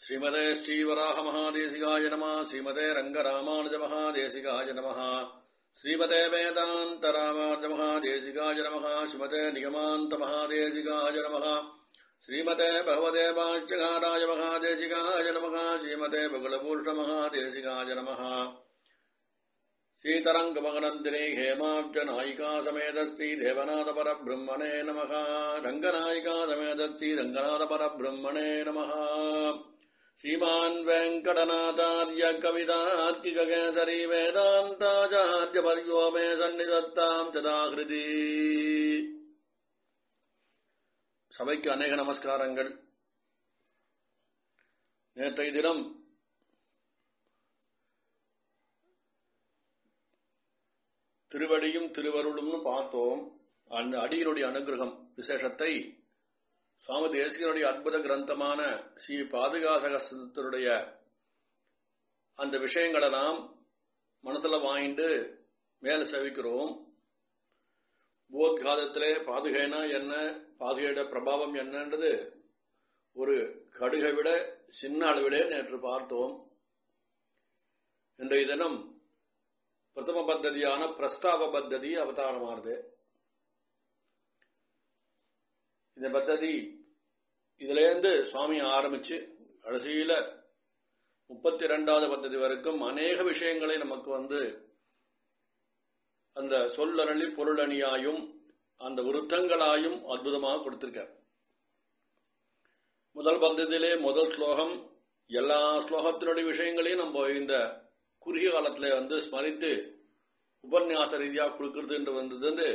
ஸ்ரீமதே ஸ்ரீவராக மகாதேசிகாய நம ஸ்ரீமதே ரங்கராமானுஜ மகாதேசிகாய நம ஸ்ரீமதே வேதாந்த ராமானுஜ மகாதேசிகாய நம ஸ்ரீமதே நிகமாந்த மகாதேசிகாய நம ஸ்ரீமதே பகவதே பாஷ்யகாராய மகாதேசிகாய நம ஸ்ரீமதே பகுலபூஷ மகாதேசிகாய நம ஸ்ரீதரங்கமகனந்தினே ஹேமாப்ஜ நாயிகா சமேத ஸ்ரீ தேவநாத பரபிரம்மணே நம ரங்கநாயிகா சமேத ஸ்ரீ ரங்கநாத பரபிரம்மணே நம श्रीमान् वेङ्कटनाथार्य कवितार्किककेसरी वेदान्ताचार्यपर्यो मे सन्निधत्ताम् சதாகிருதி சபைக்கு அநேக நமஸ்காரங்கள் நேற்றைய தினம் திருவடியும் திருவருளும்னு பார்த்தோம் அந்த அடியினுடைய அனுகிரகம் விசேஷத்தை சுவாமி தேசிகனுடைய அற்புத கிரந்தமான ஸ்ரீ பாதுகாசகத்தினுடைய அந்த விஷயங்களை நாம் மனசுல வாங்கிட்டு மேல செவிக்கிறோம் போத்காதத்திலே பாதுகைனா என்ன பாதுகையோட பிரபாவம் என்னன்றது ஒரு கடுகை விட சின்ன அளவிலே நேற்று பார்த்தோம் இன்றைய தினம் பிரதம பத்ததியான பிரஸ்தாப பத்ததி அவதாரமானது இந்த பத்ததி இதுலேருந்து சுவாமி ஆரம்பிச்சு கடைசியில முப்பத்தி ரெண்டாவது பத்ததி வரைக்கும் அநேக விஷயங்களை நமக்கு வந்து அந்த சொல்லணி பொருளணியாயும் அந்த விருத்தங்களாயும் அற்புதமாக கொடுத்திருக்க முதல் பந்தத்திலே முதல் ஸ்லோகம் எல்லா ஸ்லோகத்தினுடைய விஷயங்களையும் நம்ம இந்த குறுகிய காலத்துல வந்து ஸ்மரித்து உபன்யாச ரீதியாக கொடுக்கிறது என்று வந்தது வந்து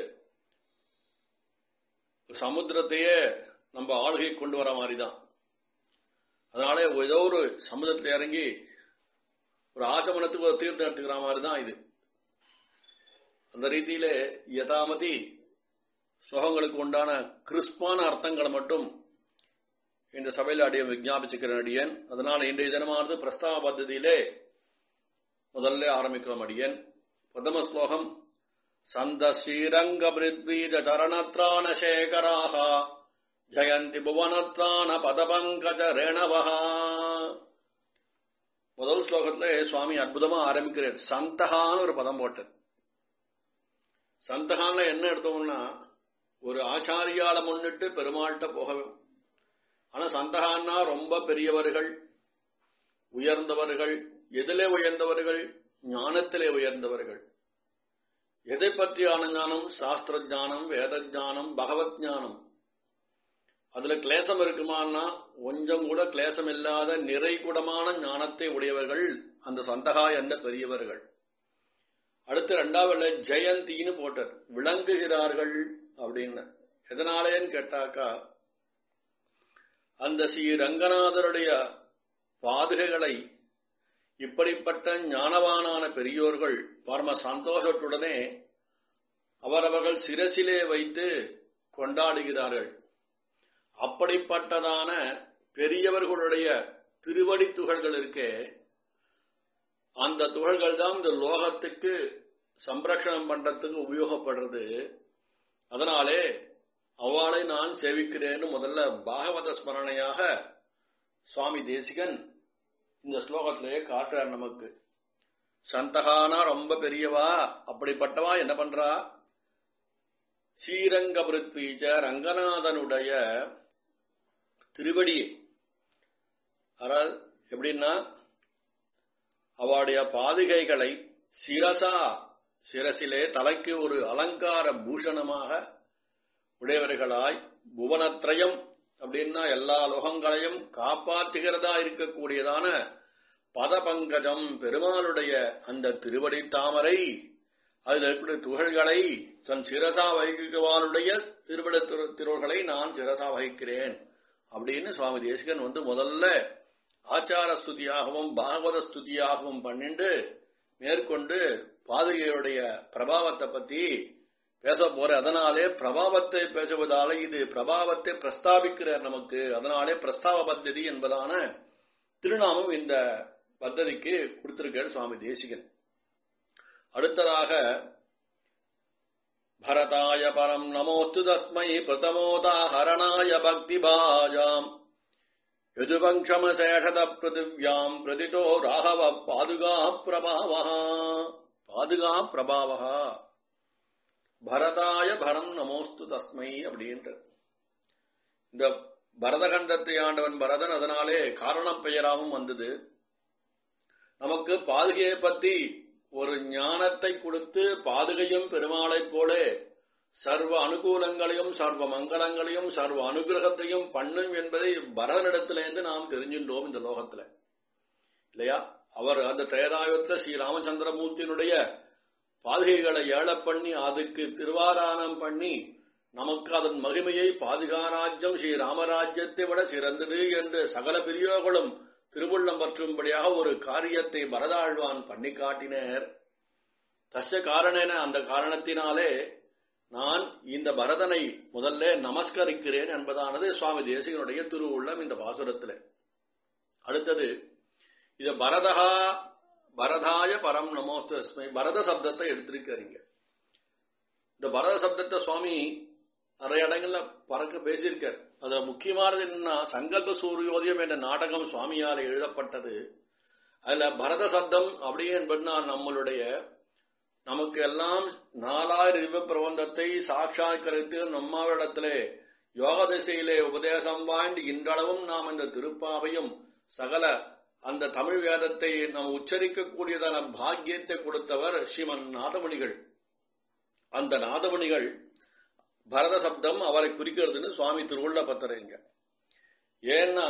சமுத்திரத்தையே நம்ம ஆளுகை கொண்டு வர மாதிரி தான் அதனால ஏதோ ஒரு சமுதிரத்தில் இறங்கி ஒரு ஆச்சமனத்துக்கு ஒரு தீர்த்தம் எடுத்துக்கிற மாதிரி தான் இது அந்த ரீதியில யதாமதி ஸ்லோகங்களுக்கு உண்டான கிறிஸ்பான அர்த்தங்களை மட்டும் இந்த சபையில் அடிய விஜாபிச்சுக்கிற அடியன் அதனால இன்றைய தினமானது பிரஸ்தாவ பദ്ധதியிலே முதல்ல ஆரம்பிக்கிறோம் அடியன் பிரதம ஸ்லோகம் சந்த ஸ்ரீரங்க பிருத்வீஜ சரணத்ராண சேகராக ஜயந்தி புவனத்ராண பதபங்கஜ ரேணவஹா முதல் ஸ்லோகத்துல சுவாமி அற்புதமா ஆரம்பிக்கிறார் சந்தகான்னு ஒரு பதம் போட்டார் சந்தகான்னு என்ன எடுத்தோம்னா ஒரு ஆச்சாரியால முன்னிட்டு பெருமாள்கிட்ட போக ஆனா சந்தகான்னா ரொம்ப பெரியவர்கள் உயர்ந்தவர்கள் எதிலே உயர்ந்தவர்கள் ஞானத்திலே உயர்ந்தவர்கள் எதை பற்றியான ஞானம் சாஸ்திர ஜானம் வேத ஜானம் பகவத் ஞானம் அதுல கிளேசம் இருக்குமான்னா கொஞ்சம் கூட கிளேசம் இல்லாத நிறைகுடமான ஞானத்தை உடையவர்கள் அந்த சந்தகா என்ற பெரியவர்கள் அடுத்து ரெண்டாவது ஜெயந்தின்னு போட்டார் விளங்குகிறார்கள் அப்படின்னு எதனாலேன்னு கேட்டாக்கா அந்த ஸ்ரீ ரங்கநாதருடைய பாதுகைகளை இப்படிப்பட்ட ஞானவானான பெரியோர்கள் பரம சந்தோஷத்துடனே அவரவர்கள் சிரசிலே வைத்து கொண்டாடுகிறார்கள் அப்படிப்பட்டதான பெரியவர்களுடைய திருவடி துகள்கள் இருக்கே அந்த துகள்கள் தான் இந்த லோகத்துக்கு சம்ரட்சணம் பண்றதுக்கு உபயோகப்படுறது அதனாலே அவளை நான் சேவிக்கிறேன்னு முதல்ல பாகவத ஸ்மரணையாக சுவாமி தேசிகன் இந்த ஸ்லோகத்திலேயே காட்டுறார் நமக்கு சந்தகானா ரொம்ப பெரியவா அப்படிப்பட்டவா என்ன பண்றா ஸ்ரீரங்க பிருத்வீஜ ரங்கநாதனுடைய திருவடியை அதாவது எப்படின்னா அவளுடைய பாதுகைகளை சிரசா சிரசிலே தலைக்கு ஒரு அலங்கார பூஷணமாக உடையவர்களாய் புவனத்ரயம் அப்படின்னா எல்லா லோகங்களையும் காப்பாற்றுகிறதா இருக்கக்கூடியதான பதபங்கஜம் பெருமாளுடைய அந்த திருவடி தாமரை அதில் இருக்கிற துகள்களை தன் சிரசா வகிக்குவானுடைய திருவிட திருவள்களை நான் சிரசா வகிக்கிறேன் அப்படின்னு சுவாமி தேசிகன் வந்து முதல்ல ஆச்சார ஸ்துதியாகவும் பாகவத ஸ்துதியாகவும் பண்ணிண்டு மேற்கொண்டு பாதுகையுடைய பிரபாவத்தை பத்தி பேச போற அதனாலே பிரபாவத்தை பேசுவதால இது பிரபாவத்தை பிரஸ்தாபிக்கிறார் நமக்கு அதனாலே பிரஸ்தாவ பத்ததி என்பதான திருநாமம் இந்த பத்ததிக்கு கொடுத்திருக்கார் சுவாமி தேசிகன் அடுத்ததாக பரதாய பரம் நமோஸ்து தஸ்மை பிரதமோதாஹரணாய பக்தி பாஜாம் யதுவங்சமசேஷத பிருதிவ்யாம் பிரதிதோ ராகவ பாதுகா பிரபாவா பாதுகா பிரபாவா பரதாய பரம் நமோஸ்து தஸ்மை அப்படின்ற இந்த பரதகண்டத்தை ஆண்டவன் பரதன் அதனாலே காரணப் பெயராகவும் வந்தது நமக்கு பாதுகையை பத்தி ஒரு ஞானத்தை கொடுத்து பாதுகையும் பெருமாளைப் போல சர்வ அனுகூலங்களையும் சர்வ மங்களங்களையும் சர்வ அனுகிரகத்தையும் பண்ணும் என்பதை பரதனிடத்திலிருந்து நாம் தெரிஞ்சின்றோம் இந்த லோகத்துல இல்லையா அவர் அந்த திரேதாயுத்த ஸ்ரீ ராமச்சந்திரமூர்த்தியினுடைய பாதுகைகளை ஏழப் பண்ணி அதுக்கு திருவாராணம் பண்ணி நமக்கு அதன் மகிமையை பாதுகாராஜ்யம் ஸ்ரீ ராமராஜ்யத்தை விட சிறந்தது என்று சகல பெரியோர்களும் திருவுள்ளம் பற்றும்படியாக ஒரு காரியத்தை பரதாழ்வான் பண்ணி காட்டினர் தச காரணேன அந்த காரணத்தினாலே நான் இந்த பரதனை முதல்ல நமஸ்கரிக்கிறேன் என்பதானது சுவாமி தேசிகனுடைய திருவுள்ளம் இந்த பாசுரத்தில் அடுத்தது இது பரதகா பரதாய பரம் நமோஸ்தஸ்மை பரத சப்தத்தை எடுத்திருக்கிறீங்க இந்த பரத சப்தத்தை சுவாமி நிறைய இடங்கள்ல பறக்க பேசியிருக்கார் அதுல முக்கியமானது என்னன்னா சங்கல்ப சூரியோதயம் என்ற நாடகம் சுவாமியால் எழுதப்பட்டது அதுல பரத சப்தம் அப்படியே என்பதுனா நம்மளுடைய நமக்கு எல்லாம் நாலாயிரம் ரிவ பிரபந்தத்தை சாட்சாத்கரித்து நம்மாவிடத்திலே யோக திசையிலே உபதேசம் வாய்ந்து இன்றளவும் நாம் இந்த திருப்பாவையும் சகல அந்த தமிழ் வேதத்தை நாம் உச்சரிக்கக்கூடியதான பாக்கியத்தை கொடுத்தவர் ஸ்ரீமன் நாதமணிகள் அந்த நாதமணிகள் பரத சப்தம் அவரை குறிக்கிறதுன்னு சுவாமி திருவுள்ள பத்திரங்க ஏன்னா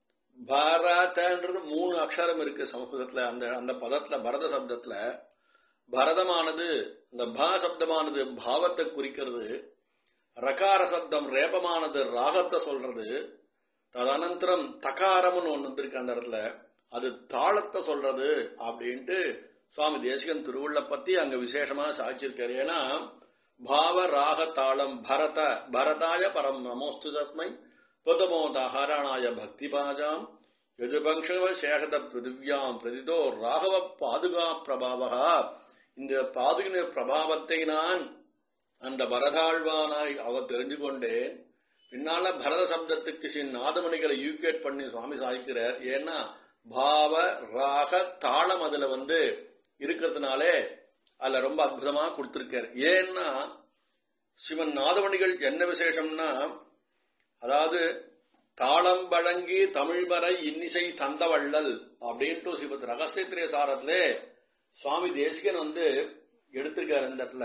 பரதன்றது மூணு அக்ஷரம் இருக்கு சமஸ்கிருதத்துல அந்த அந்த பதத்துல பரத சப்தத்துல பரதமானது இந்த பா சப்தமானது பாவத்தை குறிக்கிறது ரகார சப்தம் ரேபமானது ராகத்தை சொல்றது ததனந்தரம் தகாரம்னு ஒண்ணு இருக்கு அந்த இடத்துல அது தாளத்தை சொல்றது அப்படின்ட்டு சுவாமி தேசிகன் திருவுள்ள பத்தி அங்க விசேஷமா சாட்சியிருக்காரு ஏன்னா பாவ ராக தாளம் பரத பரதாய பரம் நமோஸ்து தஸ்மை புதமோத ஹரணாய பக்தி பாஜாம் எதுபங்ஷவ சேகத பிருதிவ்யாம் பிரதிதோ ராகவ பாதுகா பிரபாவகா இந்த பாதுகின பிரபாவத்தை நான் அந்த பரதாழ்வானாய் அவர் தெரிஞ்சு கொண்டேன் பின்னால பரத சப்தத்துக்கு ஸ்ரீ நாதமணிகளை யூகேட் பண்ணி சுவாமி சாய்க்கிறார் ஏன்னா பாவ ராக தாளம் அதுல வந்து இருக்கிறதுனாலே அதுல ரொம்ப அற்புதமா கொடுத்திருக்கார் ஏன்னா சிவன் நாதமணிகள் என்ன விசேஷம்னா அதாவது தாளம் வழங்கி தமிழ் வரை இன்னிசை தந்தவள்ளல் அப்படின்ட்டு சிவத் ரகசியத்திரிய சாரத்திலே சுவாமி தேசிகன் வந்து எடுத்திருக்காரு இந்த இடத்துல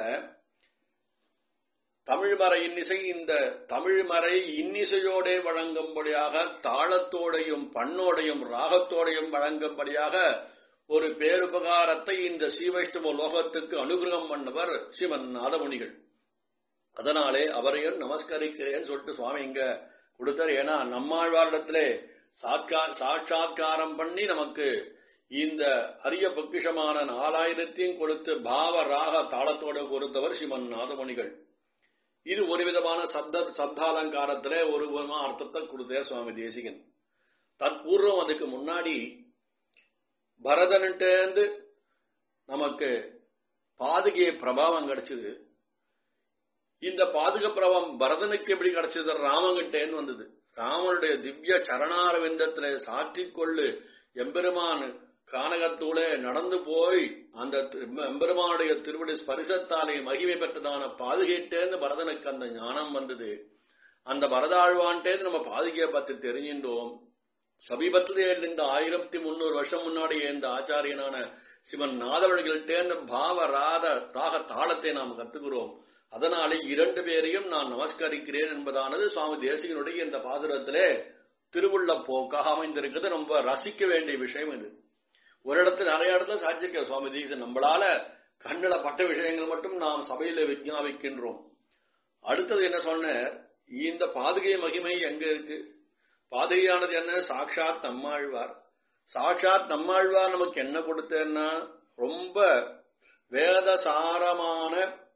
தமிழ் மறை இன்னிசை இந்த தமிழ் மறை இன்னிசையோட வழங்கும்படியாக தாளத்தோடையும் பண்ணோடையும் ராகத்தோடையும் வழங்கும்படியாக ஒரு பேருபகாரத்தை இந்த ஸ்ரீவைஷ்ணவ லோகத்துக்கு அனுகிரகம் பண்ணவர் சிவன் நாதமுனிகள் அதனாலே அவரையும் நமஸ்கரிக்கிறேன்னு சொல்லிட்டு சுவாமி இங்க கொடுத்தார் ஏன்னா நம்மாழ்வாரிடத்திலே சாட்சாத்காரம் பண்ணி நமக்கு இந்த அரிய பொக்கிஷமான நாலாயிரத்தையும் கொடுத்து பாவ ராக தாளத்தோடு கொடுத்தவர் சிவன் நாதமுனிகள் இது ஒரு விதமான சப்த சப்தாலங்காரத்திலே ஒரு விதமான அர்த்தத்தை கொடுத்தார் சுவாமி தேசிகன் தற்பூர்வம் அதுக்கு முன்னாடி பரதன்ட்டேந்து நமக்கு பாதுகை பிரபாவம் கிடைச்சது இந்த பாதுக பிரபாவம் பரதனுக்கு எப்படி கிடைச்சது ராமங்கிட்டேன்னு வந்தது ராமனுடைய திவ்ய சரணாரவிந்தத்திலே சாற்றிக் கொள்ளு எம்பெருமான் கானகத்தூளே நடந்து போய் அந்த எம்பெருமானுடைய திருவடி ஸ்பரிசத்தாலே மகிமை பெற்றதான பாதுகைட்டேந்து பரதனுக்கு அந்த ஞானம் வந்தது அந்த பரதாழ்வான்ட்டேந்து நம்ம பாதுகையை பத்தி தெரிஞ்சின்றோம் சமீபத்திலே இந்த ஆயிரத்தி முன்னூறு வருஷம் முன்னாடி இந்த ஆச்சாரியனான சிவன் நாதவழிகள்டேந்து பாவ ராத ராக தாளத்தை நாம் கத்துக்கிறோம் அதனாலே இரண்டு பேரையும் நான் நமஸ்கரிக்கிறேன் என்பதானது சுவாமி தேசிகனுடைய இந்த பாசுரத்திலே திருவுள்ள போக்காக அமைந்திருக்கிறது ரொம்ப ரசிக்க வேண்டிய விஷயம் இது ஒரு இடத்துல நிறைய இடத்துல சாட்சிக்க சுவாமி தேசிகன் நம்மளால கண்ணில பட்ட விஷயங்கள் மட்டும் நாம் சபையில விஞ்ஞாபிக்கின்றோம் அடுத்தது என்ன சொன்ன இந்த பாதுகை மகிமை எங்க இருக்கு பாதுகையானது என்ன சாட்சாத் நம்மாழ்வார் சாட்சாத் நம்மாழ்வார் நமக்கு என்ன கொடுத்தேன்னா ரொம்ப வேதசாரமான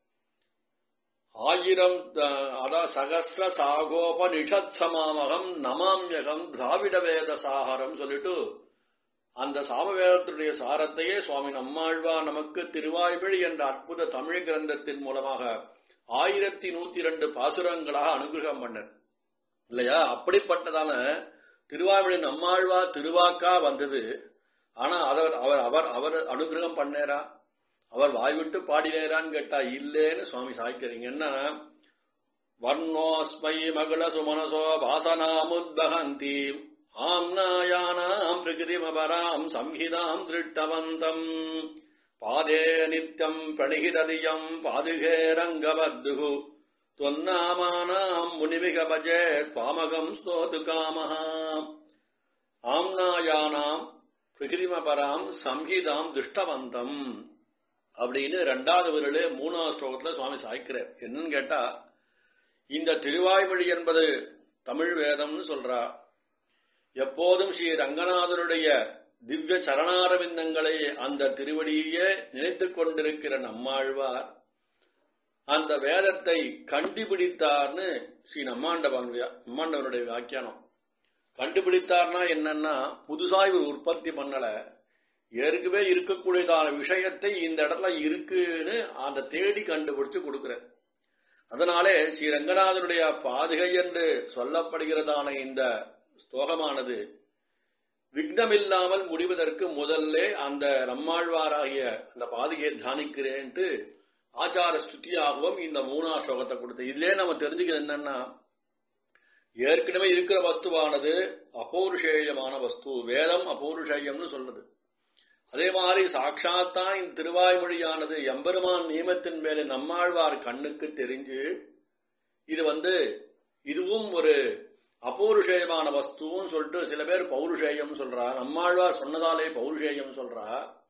ஆயிரம் அதான் சகசிர சாகோபனிஷத் சமாமகம் நமாமியகம் திராவிட வேத சாகரம் சொல்லிட்டு அந்த சாமவேதத்துடைய சாரத்தையே சுவாமி நம்மாழ்வார் நமக்கு திருவாய்வழி என்ற அற்புத தமிழ் கிரந்தத்தின் மூலமாக ஆயிரத்தி நூத்தி ரெண்டு பாசுரங்களாக அனுகிரகம் பண்ணர் இல்லையா அப்படிப்பட்டதான திருவாய்மொழி நம்மாழ்வா திருவாக்கா வந்தது ஆனா அவர் அவர் அவர் அவர் அனுகிரகம் பண்ணேரா அவர் வாய்விட்டு பாடினேரான்னு கேட்டா இல்லேன்னு சுவாமி சாய்க்கிறீங்க என்ன வர்ணோஸ்மை மகள சுமனசோ வாசனாமுத்பகந்தி ஆம்னாயானாம் பிரகிருதிமபராம் சம்ஹிதாம் திருட்டவந்தம் பாதே நித்யம் பிரணிகிததியம் பாதுகே ரங்கபத்துகு त्वन्नामानाम् मुनिमिगभजेत् पामगम् स्तोतु कामः ஆம்னாயானாம் பிரகிருதிமபராம் சம்ஹிதாம் துஷ்டவந்தம் அப்படின்னு ரெண்டாவது விரலு மூணாவது ஸ்லோகத்துல சுவாமி சாய்க்கிறார் என்னன்னு கேட்டா இந்த திருவாய்மொழி என்பது தமிழ் வேதம்னு சொல்றா எப்போதும் ஸ்ரீ ரங்கநாதனுடைய திவ்ய சரணாரவிந்தங்களை அந்த திருவடியே நினைத்துக் கொண்டிருக்கிற நம்மாழ்வார் அந்த வேதத்தை கண்டுபிடித்தார்னு ஸ்ரீ நம்மாண்டவன் நம்மாண்டவனுடைய வியாக்கியானம் கண்டுபிடித்தார்னா என்னன்னா புதுசாய் ஒரு உற்பத்தி பண்ணல ஏற்கனவே இருக்கக்கூடியதான விஷயத்தை இந்த இடத்துல இருக்குன்னு அந்த தேடி கண்டுபிடிச்சு கொடுக்கிறார் அதனாலே ஸ்ரீ ரங்கநாதனுடைய பாதுகை என்று சொல்லப்படுகிறதான இந்த ஸ்லோகமானது விக்னமில்லாமல் முடிவதற்கு முதல்ல அந்த நம்மாழ்வாராகிய அந்த பாதுகையை தியானிக்கிறேன்ட்டு ஆச்சார ஸ்துதியாகவும் இந்த மூணா ஸ்லோகத்தை கொடுத்து இதுலயே நம்ம தெரிஞ்சுக்கிறது என்னன்னா ஏற்கனவே இருக்கிற வஸ்துவானது அபௌருஷேயமான வஸ்து வேதம் அபௌருஷேயம்னு சொல்லுது அதே மாதிரி சாட்சாத்தான் இந்த திருவாய்மொழியானது எம்பெருமான் நியமத்தின் மேலே நம்மாழ்வார் கண்ணுக்கு தெரிஞ்சு இது வந்து இதுவும் ஒரு அபௌருஷேயமான வஸ்துன்னு சொல்லிட்டு சில பேர் பௌருஷேயம் சொல்றா நம்மாழ்வார் சொன்னதாலே பௌருஷேயம் சொல்றா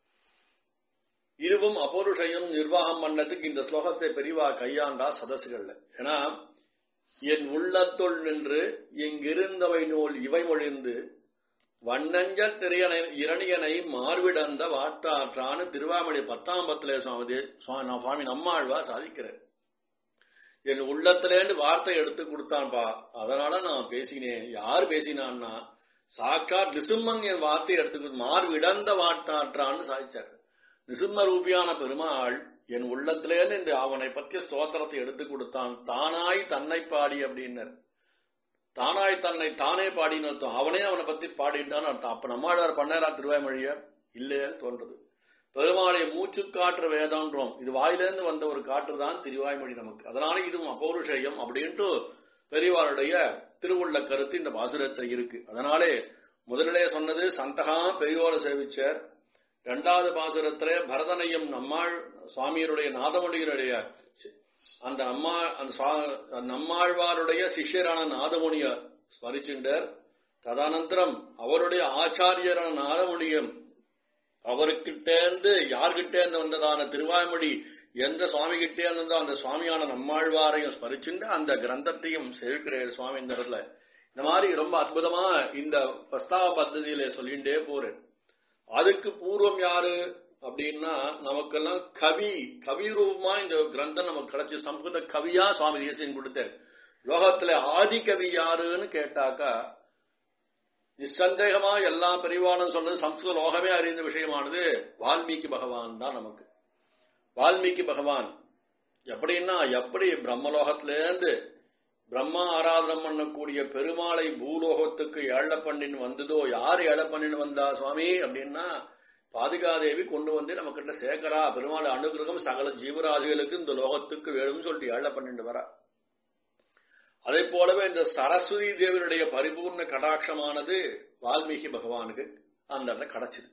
இதுவும் அபௌருஷயம் நிர்வாகம் பண்ணதுக்கு இந்த ஸ்லோகத்தை பெரிவா கையாண்டா சதசுகள்ல ஏன்னா என் உள்ளத்துள் நின்று இங்கிருந்தவை நூல் இவை மொழிந்து வண்ணஞ்ச திரையனை இரணியனை மார்விடந்த வாட்டாற்றான்னு திருவாமணி பத்தாம் பத்துல சுவாமி சுவாமி நம்மாழ்வா சாதிக்கிறேன் என் உள்ளத்திலேருந்து வார்த்தை எடுத்து கொடுத்தான்பா அதனால நான் பேசினேன் யார் பேசினான்னா சாட்சாத் நிசிம்மன் என் வார்த்தையை எடுத்து மார்விடந்த வாட்டாற்றான்னு சாதிச்சார் நிசிம்ம ரூபியான பெருமாள் என் உள்ளத்திலேருந்து இந்த அவனை பற்றிய ஸ்தோத்திரத்தை எடுத்து கொடுத்தான் தானாய் தன்னை பாடி அப்படின்னர் தானாய் தன்னை தானே பாடின்னு அர்த்தம் அவனே அவனை பத்தி பாடிட்டான்னு அர்த்தம் அப்ப நம்மாழ்வார் பண்ணாரா திருவாய்மொழிய இல்லையேன்னு தோன்றது பெருமாளை மூச்சு காற்று வேதம்ன்றோம் இது வாயிலிருந்து வந்த ஒரு காற்று தான் திருவாய்மொழி நமக்கு அதனால இதுவும் அபௌருஷயம் அப்படின்ட்டு பெரியவாளுடைய திருவுள்ள கருத்து இந்த பாசுரத்தில் இருக்கு அதனாலே முதலிலே சொன்னது சந்தகா பெரியோரை சேவிச்சார் இரண்டாவது பாசுரத்திலே பரதனையும் நம்மாள் சுவாமியருடைய நாதமொழியினுடைய அந்த நம்மா அந்த நம்மாழ்வாருடைய சிஷ்யரான நாதமுனிய ஸ்மரிச்சுண்டர் ததானந்தரம் அவருடைய ஆச்சாரியரான நாதமுனியம் அவருக்கிட்டேந்து யார்கிட்டேந்து வந்ததான திருவாய்மொழி எந்த சுவாமி கிட்டே இருந்ததோ அந்த சுவாமியான நம்மாழ்வாரையும் ஸ்மரிச்சுண்டு அந்த கிரந்தத்தையும் செவிக்கிறார் சுவாமி இந்த இடத்துல இந்த மாதிரி ரொம்ப அற்புதமா இந்த பிரஸ்தாவ பദ്ധதியில சொல்லிண்டே போறேன் அதுக்கு பூர்வம் யாரு அப்படின்னா நமக்கெல்லாம் கவி கவி ரூபமா இந்த கிரந்தம் நமக்கு கிடைச்சி சம்ஸ்கிருத கவியா சுவாமி தேசியன் கொடுத்தார் லோகத்துல ஆதி கவி யாருன்னு கேட்டாக்கா நிசந்தேகமா எல்லாம் பெரியவானும் சொன்னது சம்ஸ்கிருத லோகமே அறிந்த விஷயமானது வால்மீகி பகவான் தான் நமக்கு வால்மீகி பகவான் எப்படின்னா எப்படி பிரம்மலோகத்திலேருந்து பிரம்மா ஆராதனம் பண்ணக்கூடிய பெருமாளை பூலோகத்துக்கு ஏழ பண்ணின்னு வந்ததோ யார் ஏழ பண்ணின்னு வந்தா சுவாமி அப்படின்னா பாதுகாதேவி கொண்டு வந்து நம்ம கிட்ட சேர்க்கிறா பெருமாள் அனுகிரகம் சகல ஜீவராசிகளுக்கு இந்த லோகத்துக்கு வேணும்னு சொல்லிட்டு ஏழ பண்ணிட்டு வரா அதே போலவே இந்த சரஸ்வதி தேவனுடைய பரிபூர்ண கடாட்சமானது வால்மீகி பகவானுக்கு அந்த இடத்துல கிடைச்சது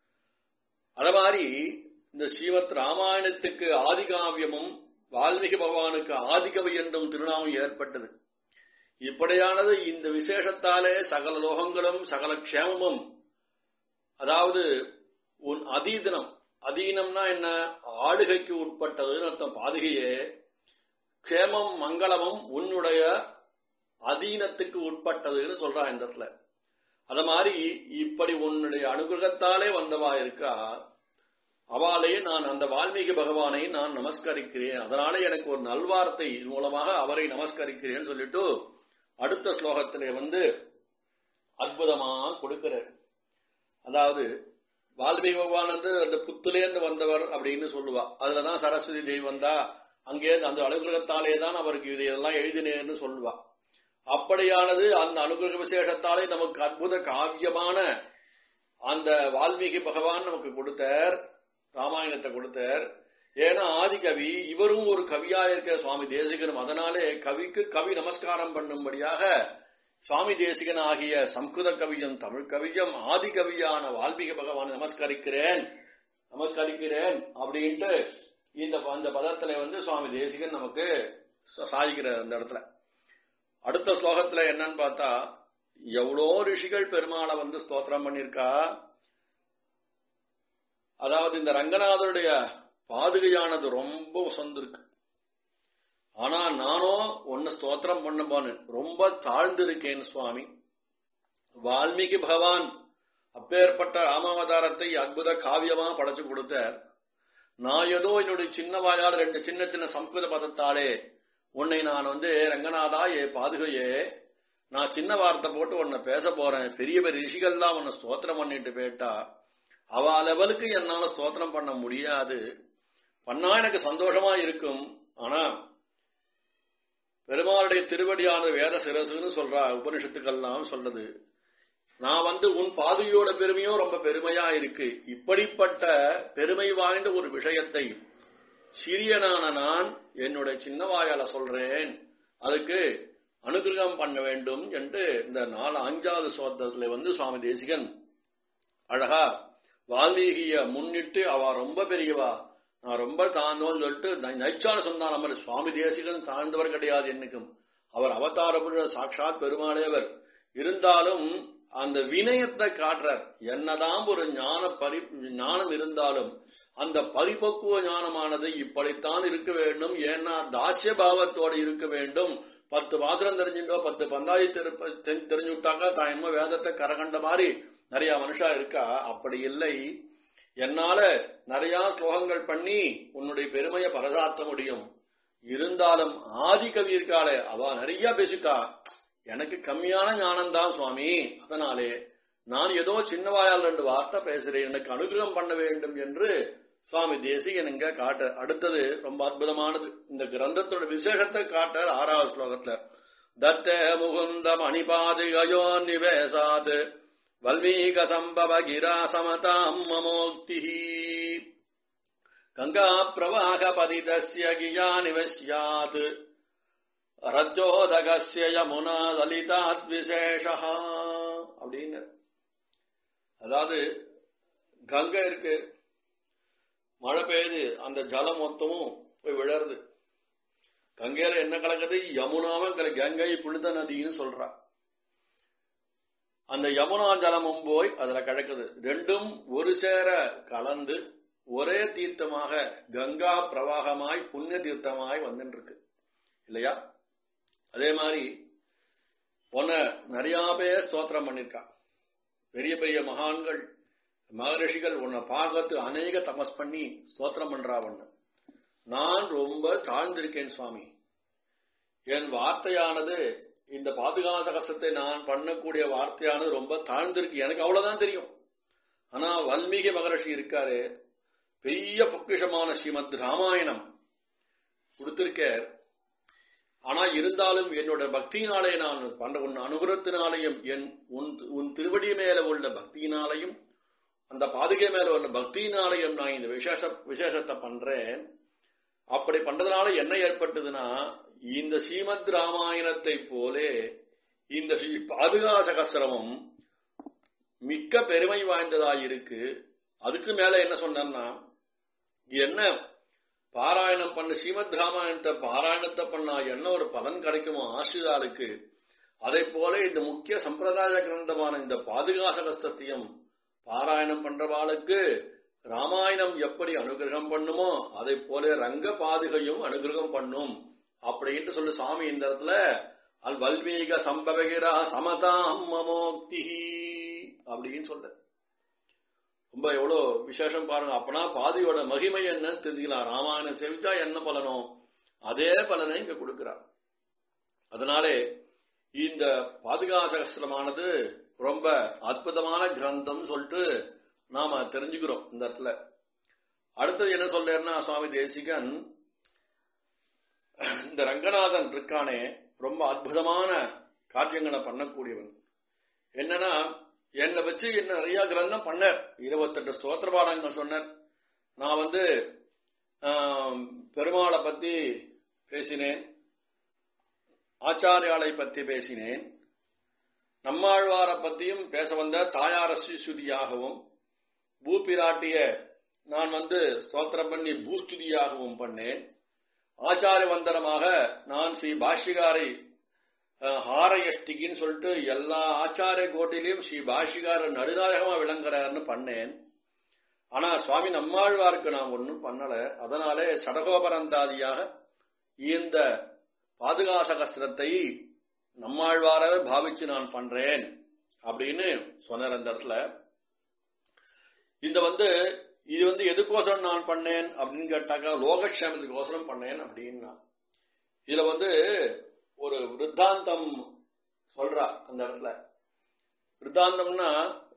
அத மாதிரி இந்த ஸ்ரீமத் ராமாயணத்துக்கு ஆதிகாவியமும் வால்மீகி பகவானுக்கு ஆதிகவி என்றும் திருநாமம் ஏற்பட்டது இப்படியானது இந்த விசேஷத்தாலே சகல லோகங்களும் சகல க்ஷேமமும் அதாவது உன் அதீதனம் அதீனம்னா என்ன ஆளுகைக்கு உட்பட்டதுன்னு அர்த்தம் பாதுகையே க்ஷேமம் மங்களமும் உன்னுடைய அதீனத்துக்கு உட்பட்டதுன்னு சொல்றா இந்த இடத்துல அத மாதிரி இப்படி உன்னுடைய அனுகிரகத்தாலே வந்தவா இருக்கா அவாலேயே நான் அந்த வால்மீகி பகவானை நான் நமஸ்கரிக்கிறேன் அதனால எனக்கு ஒரு நல்வார்த்தை மூலமாக அவரை நமஸ்கரிக்கிறேன் சொல்லிட்டு அடுத்த ஸ்லோகத்திலே வந்து அற்புதமா கொடுக்கிறார் அதாவது வால்மீகி பகவான் வந்து அந்த புத்துலேருந்து வந்தவர் அப்படின்னு சொல்லுவா அதுலதான் சரஸ்வதி தேவி வந்தா அங்கே அந்த அலுவலகத்தாலே தான் அவருக்கு இதையெல்லாம் எழுதினேன்னு சொல்லுவா அப்படியானது அந்த அனுகிரக விசேஷத்தாலே நமக்கு அற்புத காவியமான அந்த வால்மீகி பகவான் நமக்கு கொடுத்தார் ராமாயணத்தை கொடுத்தார் ஏன்னா ஆதிகவி இவரும் ஒரு கவியா இருக்கிற சுவாமி தேசிகனும் அதனாலே கவிக்கு கவி நமஸ்காரம் பண்ணும்படியாக சுவாமி தேசிகன் ஆகிய சம்ஸ்கிருத கவியும் தமிழ் கவியும் ஆதி கவியான வால்மீகி பகவான் நமஸ்கரிக்கிறேன் நமஸ்கரிக்கிறேன் அப்படின்ட்டு இந்த அந்த பதத்துல வந்து சுவாமி தேசிகன் நமக்கு சாதிக்கிறார் அந்த இடத்துல அடுத்த ஸ்லோகத்துல என்னன்னு பார்த்தா எவ்வளோ ரிஷிகள் பெருமாளை வந்து ஸ்தோத்திரம் பண்ணிருக்கா அதாவது இந்த ரங்கநாதருடைய பாதுகையானது ரொம்ப உசந்திருக்கு ஆனா நானும் ஒன்னு ஸ்தோத்திரம் பண்ணும்போன்னு ரொம்ப தாழ்ந்திருக்கேன் சுவாமி வால்மீகி பகவான் அப்பேற்பட்ட ராமாவதாரத்தை அற்புத காவியமா படைச்சு கொடுத்தார் நான் ஏதோ என்னுடைய சின்ன வாயால் ரெண்டு சின்ன சின்ன சம்ஸ்கிருத பதத்தாலே உன்னை நான் வந்து ரங்கநாதா ஏ பாதுகையே நான் சின்ன வார்த்தை போட்டு உன்னை பேச போறேன் பெரிய பெரிய ரிஷிகள்லாம் உன்னை ஸ்தோத்திரம் பண்ணிட்டு போயிட்டா அவ லெவலுக்கு என்னால ஸ்தோத்திரம் பண்ண முடியாது பண்ணா எனக்கு சந்தோஷமா இருக்கும் ஆனா பெருமாளுடைய திருவடியான வேத சிரசுன்னு சொல்றா உபனிஷத்துக்கள்லாம் சொல்றது நான் வந்து உன் பாதுகையோட பெருமையும் ரொம்ப பெருமையா இருக்கு இப்படிப்பட்ட பெருமை வாய்ந்த ஒரு விஷயத்தை சிறியனான நான் என்னுடைய சின்ன வாயால சொல்றேன் அதுக்கு அனுகிரகம் பண்ண வேண்டும் என்று இந்த நாலு அஞ்சாவது சோத்திரத்துல வந்து சுவாமி தேசிகன் அழகா வால்மீகிய முன்னிட்டு அவ ரொம்ப பெரியவா நான் ரொம்ப தாழ்ந்தோன்னு சொல்லிட்டு நைச்சான சொன்னான் நம்ம சுவாமி தேசிகன் தாழ்ந்தவர் கிடையாது என்னைக்கும் அவர் அவதார புருஷ சாட்சாத் பெருமாளேவர் இருந்தாலும் அந்த வினயத்தை காட்டுறார் என்னதான் ஒரு ஞான பரி ஞானம் இருந்தாலும் அந்த பரிபக்குவ ஞானமானது இப்படித்தான் இருக்க வேண்டும் ஏன்னா தாசிய பாவத்தோடு இருக்க வேண்டும் பத்து பாத்திரம் தெரிஞ்சுட்டோ பத்து பந்தாதி தெரிஞ்சு விட்டாங்க தான் என்னமோ வேதத்தை கரகண்ட மாதிரி நிறைய மனுஷா இருக்கா அப்படி இல்லை என்னால நிறைய ஸ்லோகங்கள் பண்ணி உன்னுடைய பெருமையை பரசாத்த முடியும் இருந்தாலும் ஆதி கவி இருக்காளே அவ நிறைய பேசிட்டா எனக்கு கம்மியான ஞானம் தான் சுவாமி அதனாலே நான் ஏதோ சின்ன வாயால் ரெண்டு வார்த்தை பேசுறேன் எனக்கு அனுகிரகம் பண்ண வேண்டும் என்று சுவாமி தேசிகன் இங்க காட்ட அடுத்தது ரொம்ப அற்புதமானது இந்த கிரந்தத்தோட விசேஷத்தை காட்ட ஆறாவது ஸ்லோகத்துல தத்த முகுந்த மணிபாதிகயோ நிவேசாத் வல்மீக சம்பவ கிரா சமதாம் மமோக்தி கங்கா பிரவாக பதிதஸ்ய கியா நிவசியாத் ரஜோதகஸ்ய யமுனா லலிதாத் விசேஷா அப்படின்னு அதாவது கங்கை இருக்கு மழை பெய்யுது அந்த ஜலம் மொத்தமும் போய் விழருது கங்கையில என்ன கலக்குது யமுனாவும் கங்கை புனித நதின்னு சொல்றா அந்த யமுனா ஜலமும் போய் அதுல கலக்குது ரெண்டும் ஒரு சேர கலந்து ஒரே தீர்த்தமாக கங்கா பிரவாகமாய் புண்ணிய தீர்த்தமாய் வந்துட்டு இருக்கு இல்லையா அதே மாதிரி பொண்ண நிறைய பேர் ஸ்தோத்திரம் பண்ணிருக்கா பெரிய பெரிய மகான்கள் மகரிஷிகள் உன்னை பார்க்கறது அநேக தபஸ் பண்ணி ஸ்தோத்திரம் பண்றா ஒண்ணு நான் ரொம்ப தாழ்ந்திருக்கேன் சுவாமி என் வார்த்தையானது இந்த பாதுகாச கஷ்டத்தை நான் பண்ணக்கூடிய வார்த்தையானது ரொம்ப தாழ்ந்திருக்கு எனக்கு அவ்வளவுதான் தெரியும் ஆனா வல்மீகி மகரிஷி இருக்காரு பெரிய பொக்கிஷமான ஸ்ரீமத் ராமாயணம் கொடுத்திருக்கார் ஆனா இருந்தாலும் என்னோட பக்தியினாலே நான் பண்ற உன் அனுகிரகத்தினாலையும் என் உன் உன் திருவடி மேல உள்ள பக்தியினாலையும் அந்த பாதுகை மேல உள்ள பக்தியினாலையும் நான் இந்த விசேஷ விசேஷத்தை பண்றேன் அப்படி பண்றதுனால என்ன ஏற்பட்டதுன்னா இந்த ஸ்ரீமத் ராமாயணத்தை போலே இந்த பாதுகா சகசிரமம் மிக்க பெருமை வாய்ந்ததா இருக்கு அதுக்கு மேல என்ன சொன்னா என்ன பாராயணம் பண்ண ஸ்ரீமத் ராமாயணத்தை பாராயணத்தை பண்ணா என்ன ஒரு பலன் கிடைக்குமோ ஆசிரியாளுக்கு அதை போல இந்த முக்கிய சம்பிரதாய கிரந்தமான இந்த பாதுகாசகஸ்தத்தையும் பாராயணம் பண்றவாளுக்கு ராமாயணம் எப்படி அனுகிரகம் பண்ணுமோ அதை போல ரங்க பாதுகையும் அனுகிரகம் பண்ணும் அப்படின்னு சொல்லு சாமி இந்த இடத்துல அல் வல்மீக சம்பவகிரா சமதாம் மமோக்தி அப்படின்னு சொல்ற ரொம்ப எவ்வளவு விசேஷம் பாருங்க அப்பனா பாதியோட மகிமை என்னன்னு தெரிஞ்சுக்கலாம் ராமாயணம் செவிச்சா என்ன பலனோ அதே பலனை இங்க கொடுக்கிறார் அதனாலே இந்த பாதுகாசகஸ்திரமானது ரொம்ப அற்புதமான கிரந்தம் சொல்லிட்டு நாம தெரிஞ்சுக்கிறோம் இந்த இடத்துல அடுத்தது என்ன சொல்றேன்னா சுவாமி தேசிகன் இந்த ரங்கநாதன் இருக்கானே ரொம்ப அற்புதமான காரியங்களை பண்ணக்கூடியவன் என்னன்னா என்னை வச்சு என்ன நிறைய கிரந்தம் பண்ணார் இருபத்தெட்டு ஸ்தோத்திர பாடங்கள் சொன்னார் நான் வந்து ஆம், பெருமாளை பத்தி பேசினேன் ஆச்சாரியாலை பத்தி பேசினேன் நம்மாழ்வாரை பத்தியும் பேச வந்த தாயார ஸ்ரீசுதியாகவும் பூபிராட்டிய நான் வந்து ஸ்தோத்திரம் பண்ணி பூஸ்துதியாகவும் பண்ணேன் ஆச்சாரிய வந்தனமாக நான் ஸ்ரீ பாஷ்யகாரை அஹ், ஹாரயஷ்டிகின்னு சொல்லிட்டு எல்லா ஆச்சாரிய கோட்டிலையும் ஸ்ரீ பாஷ்யகாரர் நடுநாயகமா விளங்குறாருன்னு பண்ணேன் ஆனா சுவாமி நம்மாழ்வாருக்கு நான் ஒன்றும் பண்ணல அதனாலே சடகோபரந்தாதியாக இந்த பாதுகாசகஸ்திரத்தை நம்மாழ்வாரவே பாவிச்சு நான் பண்றேன் அப்படின்னு சொன்னார் அந்த இடத்துல இந்த வந்து இது வந்து எதுக்கோசரம் நான் பண்ணேன் அப்படின்னு கேட்டாக்கா லோகக்ஷேமத்துக்கோசரம் பண்ணேன் அப்படின்னா இதுல வந்து ஒரு விருத்தாந்தம் சொல்றா அந்த இடத்துல விருத்தாந்தம்னா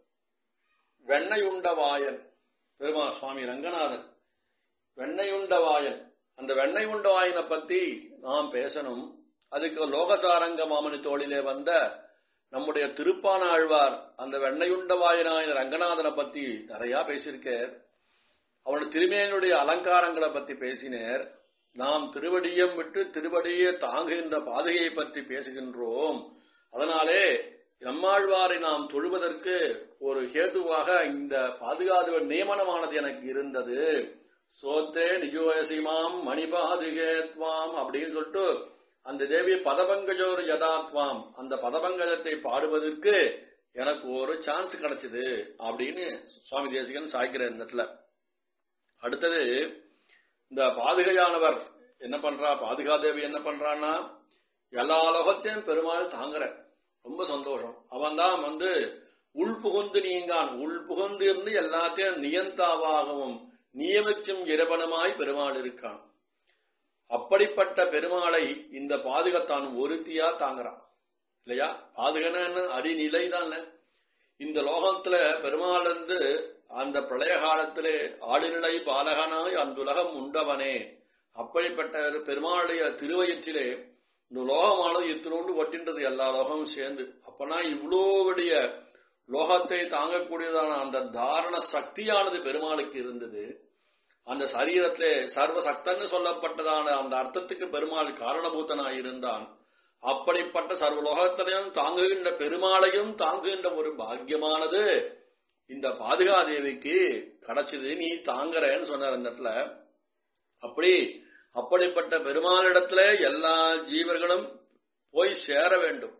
வெண்ணையுண்ட வாயன் பெருமா சுவாமி ரங்கநாதன் வெண்ணையுண்ட வாயன் அந்த வெண்ணையுண்ட வாயனை பத்தி நாம் பேசணும் அதுக்கு லோகசாரங்க மாமணி தோளிலே வந்த நம்முடைய திருப்பான ஆழ்வார் அந்த வெண்ணையுண்ட வாயனாய ரங்கநாதனை பத்தி நிறைய பேசியிருக்கார் அவனுடைய திருமேனுடைய அலங்காரங்களை பத்தி பேசினார் நாம் திருவடியம் விட்டு திருவடியை தாங்குகின்ற பாதையை பற்றி பேசுகின்றோம் அதனாலே நம்மாழ்வாரை நாம் தொழுவதற்கு ஒரு ஹேதுவாக இந்த பாதுகாப்பு நியமனமானது எனக்கு இருந்தது சோத்தே நிஜோயசிமாம் மணிபாதுகேத்வாம் அப்படின்னு சொல்லிட்டு அந்த தேவி பதபங்கஜோர் யதாத்வாம் அந்த பதபங்கஜத்தை பாடுவதற்கு எனக்கு ஒரு சான்ஸ் கிடைச்சது அப்படின்னு சுவாமி தேசிகன் சாய்க்கிற இந்த இடத்துல அடுத்தது இந்த பாதுகையானவர் என்ன பண்றா பாதுகாதேவி என்ன பண்றான்னா எல்லா லோகத்தையும் பெருமாள் தாங்குற ரொம்ப சந்தோஷம் அவன் தான் வந்து உள் புகுந்து நீங்கான் உள் புகுந்து இருந்து எல்லாத்தையும் நியந்தாவாகவும் நியமிக்கும் இறைவனமாய் பெருமாள் இருக்கான் அப்படிப்பட்ட பெருமாளை இந்த பாதுகத்தான் ஒருத்தியா தாங்குறான் இல்லையா பாதுகன அடிநிலை தான் இந்த லோகத்துல பெருமாள் இருந்து அந்த பிரளய காலத்திலே ஆளுநிலை பாலகனாய் அந்துலகம் உண்டவனே அப்படிப்பட்ட ஒரு பெருமாளுடைய திருவயிற்றிலே இந்த லோகமானது இத்தினோண்டு ஒட்டின்றது எல்லா லோகமும் சேர்ந்து அப்பனா இவ்வளோவுடைய லோகத்தை தாங்கக்கூடியதான அந்த தாரண சக்தியானது பெருமாளுக்கு இருந்தது அந்த சரீரத்திலே சர்வசக்தன்னு சொல்லப்பட்டதான அந்த அர்த்தத்துக்கு பெருமாள் காரணபூத்தனாய் இருந்தான் அப்படிப்பட்ட சர்வலோகத்திலையும் தாங்குகின்ற பெருமாளையும் தாங்குகின்ற ஒரு பாக்கியமானது இந்த பாதுகாதேவிக்கு கிடைச்சது நீ தாங்குறேன்னு சொன்னார் அந்த இடத்துல அப்படி அப்படிப்பட்ட பெருமாளிடத்துல எல்லா ஜீவர்களும் போய் சேர வேண்டும்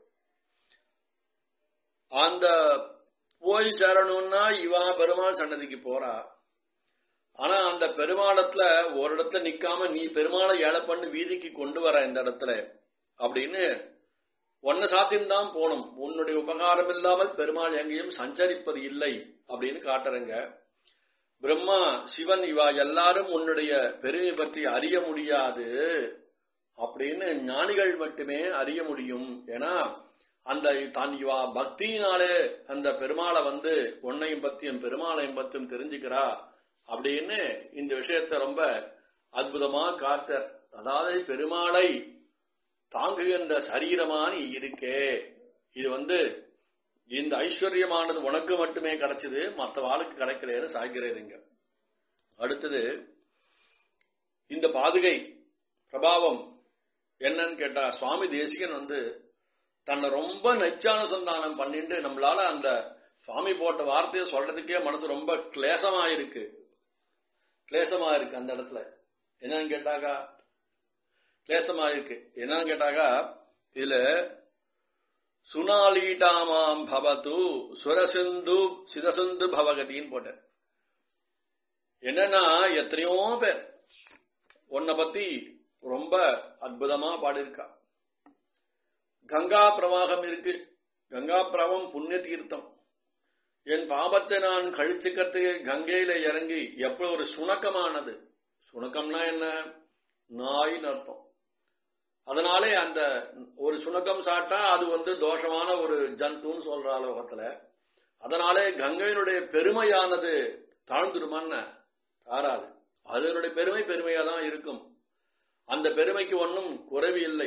அந்த போய் சேரணும்னா இவா பெருமாள் சன்னதிக்கு போறா ஆனா அந்த பெருமாளத்துல ஒரு இடத்துல நிக்காம நீ பெருமாளை ஏழை பண்ணி வீதிக்கு கொண்டு வர இந்த இடத்துல அப்படின்னு ஒன்ன சாத்தியம் தான் போகணும் உன்னுடைய உபகாரம் இல்லாமல் பெருமாள் எங்கேயும் சஞ்சரிப்பது இல்லை அப்படின்னு காட்டுறங்க பிரம்மா சிவன் இவா எல்லாரும் உன்னுடைய பெருமை பற்றி அறிய முடியாது அப்படின்னு ஞானிகள் மட்டுமே அறிய முடியும் ஏன்னா அந்த தான் இவா பக்தியினாலே அந்த பெருமாளை வந்து உன்னையும் பத்தியும் பெருமாளையும் பத்தியும் தெரிஞ்சுக்கிறா அப்படின்னு இந்த விஷயத்த ரொம்ப அற்புதமா காத்தர் அதாவது பெருமாளை தாங்குகின்ற சரீரமா நீ இருக்கே இது வந்து இந்த ஐஸ்வர்யமானது உனக்கு மட்டுமே கிடைச்சது மற்ற வாளுக்கு கிடைக்கிறேன்னு சாய்கிறேருங்க அடுத்தது இந்த பாதுகை பிரபாவம் என்னன்னு கேட்டா சுவாமி தேசிகன் வந்து தன்னை ரொம்ப நச்சானுசந்தானம் பண்ணிட்டு நம்மளால அந்த சுவாமி போட்ட வார்த்தையை சொல்றதுக்கே மனசு ரொம்ப கிளேசமா இருக்கு கிளேசமா இருக்கு அந்த இடத்துல என்னன்னு கேட்டாக்கா கிளேசமா இருக்கு என்னன்னு கேட்டாக்கா இதுல சுனாலீட்டாமாம் பவத்து சுரசிந்து சிதசிந்து பவகதின்னு போட்ட என்னன்னா எத்தனையோ பேர் உன்னை பத்தி ரொம்ப அற்புதமா பாடியிருக்கா கங்கா பிரவாகம் இருக்கு கங்கா பிரவாகம் புண்ணிய தீர்த்தம் என் பாபத்தை நான் கழிச்சுக்கிறதுக்கு கங்கையில இறங்கி எப்படி ஒரு சுணக்கமானது சுணக்கம்னா என்ன நாயின்னு அர்த்தம் அதனாலே அந்த ஒரு சுணக்கம் சாட்டா அது வந்து தோஷமான ஒரு ஜந்துன்னு சொல்ற லோகத்துல அதனாலே கங்கையினுடைய பெருமையானது தாழ்ந்துடுமான்னு தாராது அதனுடைய பெருமை பெருமையா தான் இருக்கும் அந்த பெருமைக்கு ஒன்றும் குறைவு இல்லை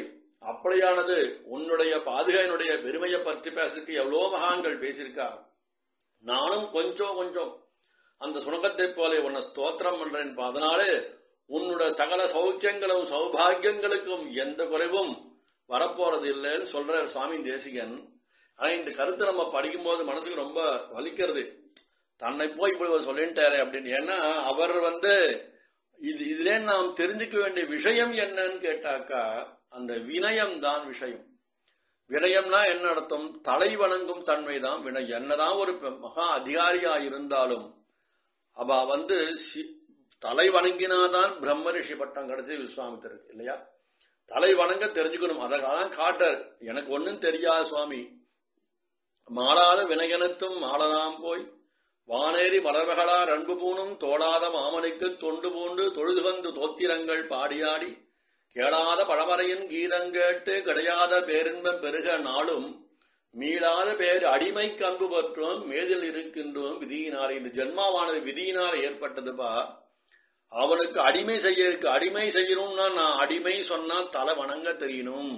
அப்படியானது உன்னுடைய பாதுகையினுடைய பெருமையை பற்றி பேசிட்டு எவ்வளோ மகான்கள் பேசியிருக்கா நானும் கொஞ்சம் கொஞ்சம் அந்த சுணக்கத்தை போல உன்னை ஸ்தோத்திரம் பண்றேன் அதனாலே உன்னோட சகல சௌக்கியங்களும் சௌபாகியங்களுக்கும் எந்த குறைவும் வரப்போறது இல்லைன்னு சொல்ற சுவாமி தேசிகன் ஆனா இந்த கருத்தை நம்ம படிக்கும்போது மனசுக்கு ரொம்ப வலிக்கிறது தன்னை போய் இப்படி ஒரு சொல்லிட்டாரு அப்படின்னு ஏன்னா அவர் வந்து இது இதுல நாம் தெரிஞ்சுக்க வேண்டிய விஷயம் என்னன்னு கேட்டாக்கா அந்த வினயம் தான் விஷயம் வினயம்னா என்ன அர்த்தம் தலை வணங்கும் தன்மை தான் வினயம் என்னதான் ஒரு மகா அதிகாரியா இருந்தாலும் அவ வந்து தலை வணங்கினாதான் பிரம்ம ரிஷி பட்டம் கிடைச்சி விஸ்வாமித்திருக்கு இல்லையா தலை வணங்க தெரிஞ்சுக்கணும் அதற்காக காட்டர் எனக்கு ஒன்னும் தெரியாது சுவாமி மாளாத வினயனத்தும் மாளனாம் போய் வானேறி மலர்வகளார் அன்பு பூணும் தோளாத மாமனுக்கு தொண்டு பூண்டு தொழுதுகந்து தோத்திரங்கள் பாடியாடி கேளாத பழமறையின் கீதங்கேட்டு கிடையாத பேரின்பம் பெருக நாளும் மீளாத பேர் அடிமை கன்பு பற்றோம் மேதில் இருக்கின்றோம் விதியினால் இந்த ஜென்மாவானது விதியினால் ஏற்பட்டதுப்பா அவனுக்கு அடிமை செய்ய இருக்கு அடிமை செய்யணும்னா நான் அடிமை சொன்னா தலை வணங்க தெரியணும்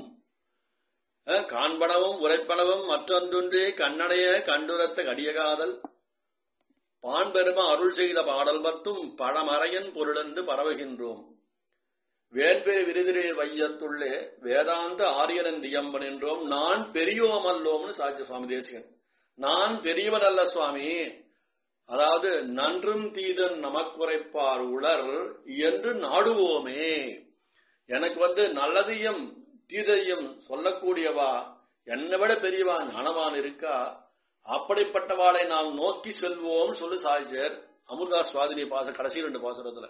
காண்பனவும் உரைப்பனவும் மற்றொன்றே கண்ணடைய கண்டுரத்த கடியகாதல் பான் பெரும அருள் செய்த பாடல் பத்தும் பழமறையன் பொருளென்று பரவுகின்றோம் வேண்பே விருதிரே வையத்துள்ளே வேதாந்த ஆரியனன் தியம்பன் என்றோம் நான் பெரியோம் அல்லோம்னு சாட்சி சுவாமி தேசிகன் நான் பெரியவன் அல்ல சுவாமி அதாவது நன்றும் தீதன் நமக்குரைப்பார் உளர் என்று நாடுவோமே எனக்கு வந்து நல்லதையும் தீதையும் சொல்லக்கூடியவா என்னை விட பெரியவா ஞானவான் இருக்கா அப்படிப்பட்டவாளை நாம் நோக்கி செல்வோம் சொல்லி சாய்ச்சர் அமிர்தா சுவாதினி பாச கடைசி ரெண்டு பாசுரத்துல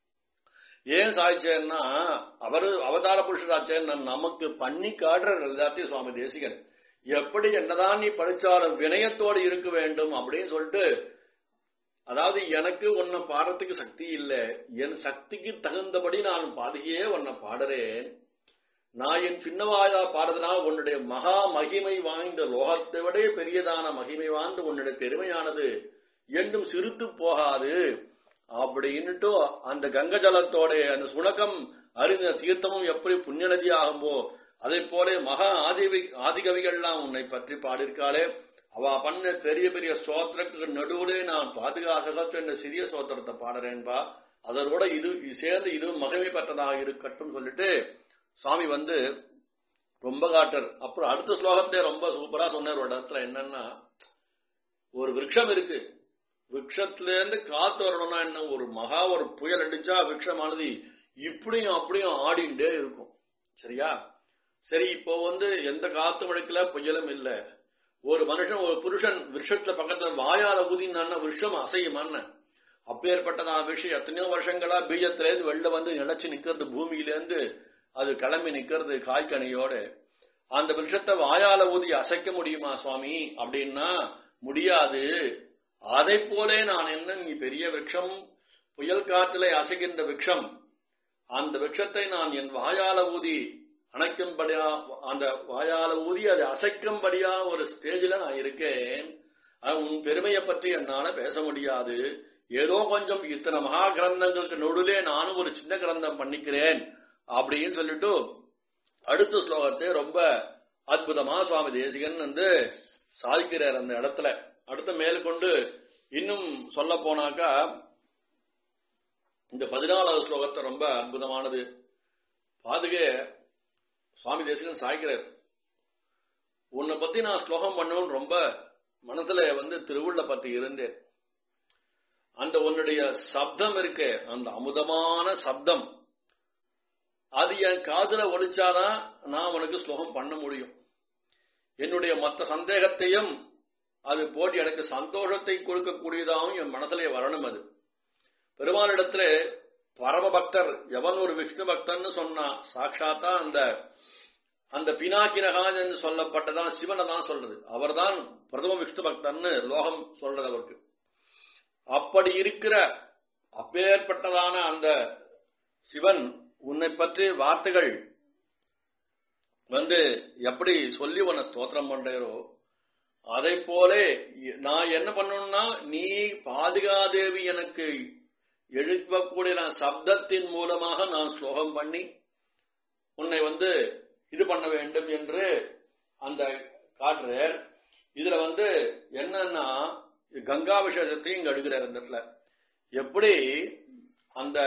ஏன் சாய்ச்சேன்னா அவரு அவதார புருஷராச்சேன் நமக்கு பண்ணி காட்டுற எல்லாத்தையும் சுவாமி தேசிகன் எப்படி என்னதான் நீ படிச்சாலும் வினயத்தோடு இருக்க வேண்டும் அப்படின்னு சொல்லிட்டு அதாவது எனக்கு உன்னை பாடுறதுக்கு சக்தி இல்லை என் சக்திக்கு தகுந்தபடி நான் பாதையே உன்னை பாடுறேன் நான் என் சின்னவாயா பாடுறதுனால் உன்னுடைய மகா மகிமை வாய்ந்த லோகத்தை விட பெரியதான மகிமை வாய்ந்த உன்னுடைய பெருமையானது என்றும் சிரித்து போகாது அப்படின்னுட்டு அந்த கங்க ஜலத்தோட அந்த சுணக்கம் அறிந்த தீர்த்தமும் எப்படி புண்ணிய நதி ஆகும்போ அதே போல மகா ஆதிவி ஆதிகவிகள்லாம் உன்னை பற்றி பாடியிருக்காளே அவ பண்ண பெரிய பெரிய சோத்திரத்துக்கு நடுவுலே நான் பாதுகாசகத்து என்ற சிறிய சோத்திரத்தை பாடுறேன்பா அதோட இது சேர்ந்து இதுவும் மகிமை பெற்றதாக இருக்கட்டும் சொல்லிட்டு சுவாமி வந்து ரொம்ப காட்டர் அப்புறம் அடுத்த ஸ்லோகத்தை ரொம்ப சூப்பரா சொன்னார் ஒரு இடத்துல என்னன்னா ஒரு விரக்ஷம் இருக்கு விரக்ஷத்துல இருந்து காத்து வரணும்னா என்ன ஒரு மகா ஒரு புயல் அடிச்சா விரக்ஷமானது இப்படியும் அப்படியும் ஆடிண்டே இருக்கும் சரியா சரி இப்போ வந்து எந்த காத்தும் அடிக்கல புயலும் இல்ல ஒரு மனுஷன் ஒரு புருஷன் விரக்ஷத்துல பக்கத்துல வாயால ஊதினான்னா விரக்ஷம் அசையுமான்னு அப்பேற்பட்டதான விஷயம் எத்தனையோ வருஷங்களா பீஜத்திலேருந்து வெளில வந்து நினைச்சு நிக்கிறது பூமியிலேருந்து அது கிளம்பி நிக்கிறது காய்கனியோட அந்த விருஷத்தை வாயால ஊதி அசைக்க முடியுமா சுவாமி அப்படின்னா முடியாது அதை போலே நான் என்ன நீ பெரிய விரக்ஷம் புயல் காற்றிலே அசைகின்ற விரக்ஷம் அந்த விரக்ஷத்தை நான் என் வாயால ஊதி அணைக்கும்படியா அந்த வாயால ஊதி அதை அசைக்கும்படியா ஒரு ஸ்டேஜில் நான் இருக்கேன் உன் பெருமையை பற்றி என்னால பேச முடியாது ஏதோ கொஞ்சம் இத்தனை மகா கிரந்தங்களுக்கு நடுவிலே நானும் ஒரு சின்ன கிரந்தம் பண்ணிக்கிறேன் அப்படின்னு சொல்லிட்டு அடுத்த ஸ்லோகத்தை ரொம்ப அற்புதமா சுவாமி தேசிகன் வந்து சாதிக்கிறார் அந்த இடத்துல அடுத்த மேற்கொண்டு இன்னும் சொல்ல போனாக்கா இந்த பதினாலாவது ஸ்லோகத்தை ரொம்ப அற்புதமானது பாதுகே சுவாமி தேசிகன் சாய்க்கிறார் உன்னை பத்தி நான் ஸ்லோகம் பண்ணணும்னு ரொம்ப மனசுல வந்து திருவுள்ள பத்தி இருந்தேன் அந்த உன்னுடைய சப்தம் இருக்கு அந்த அமுதமான சப்தம் அது என் காதுல ஒழிச்சாதான் நான் உனக்கு ஸ்லோகம் பண்ண முடியும் என்னுடைய மற்ற சந்தேகத்தையும் அது போட்டு எனக்கு சந்தோஷத்தை கொடுக்கக்கூடியதாகவும் என் மனசுல வரணும் அது பெருமானிடத்துல பரம பக்தர் எவன் ஒரு விஷ்ணு பக்தன்னு சொன்னா சாட்சாத்தா அந்த அந்த பினாக்கினகான் என்று சொல்லப்பட்டதான் சிவனை தான் சொல்றது அவர்தான் பிரதம விஷ்ணு பக்தர்னு லோகம் சொல்றது அவருக்கு அப்படி இருக்கிற அப்பேற்பட்டதான அந்த சிவன் உன்னை பற்றி வார்த்தைகள் வந்து எப்படி சொல்லி உன்னை ஸ்தோத்திரம் பண்றோ அதை போல நான் என்ன பண்ணணும்னா நீ பாதுகாதேவி எனக்கு எழுப்பக்கூடிய சப்தத்தின் மூலமாக நான் ஸ்லோகம் பண்ணி உன்னை வந்து இது பண்ண வேண்டும் என்று அந்த காட்டுறார் இதுல வந்து என்னன்னா கங்கா விசேஷத்தையும் இங்க அடுக்கிறார் இந்த இடத்துல எப்படி அந்த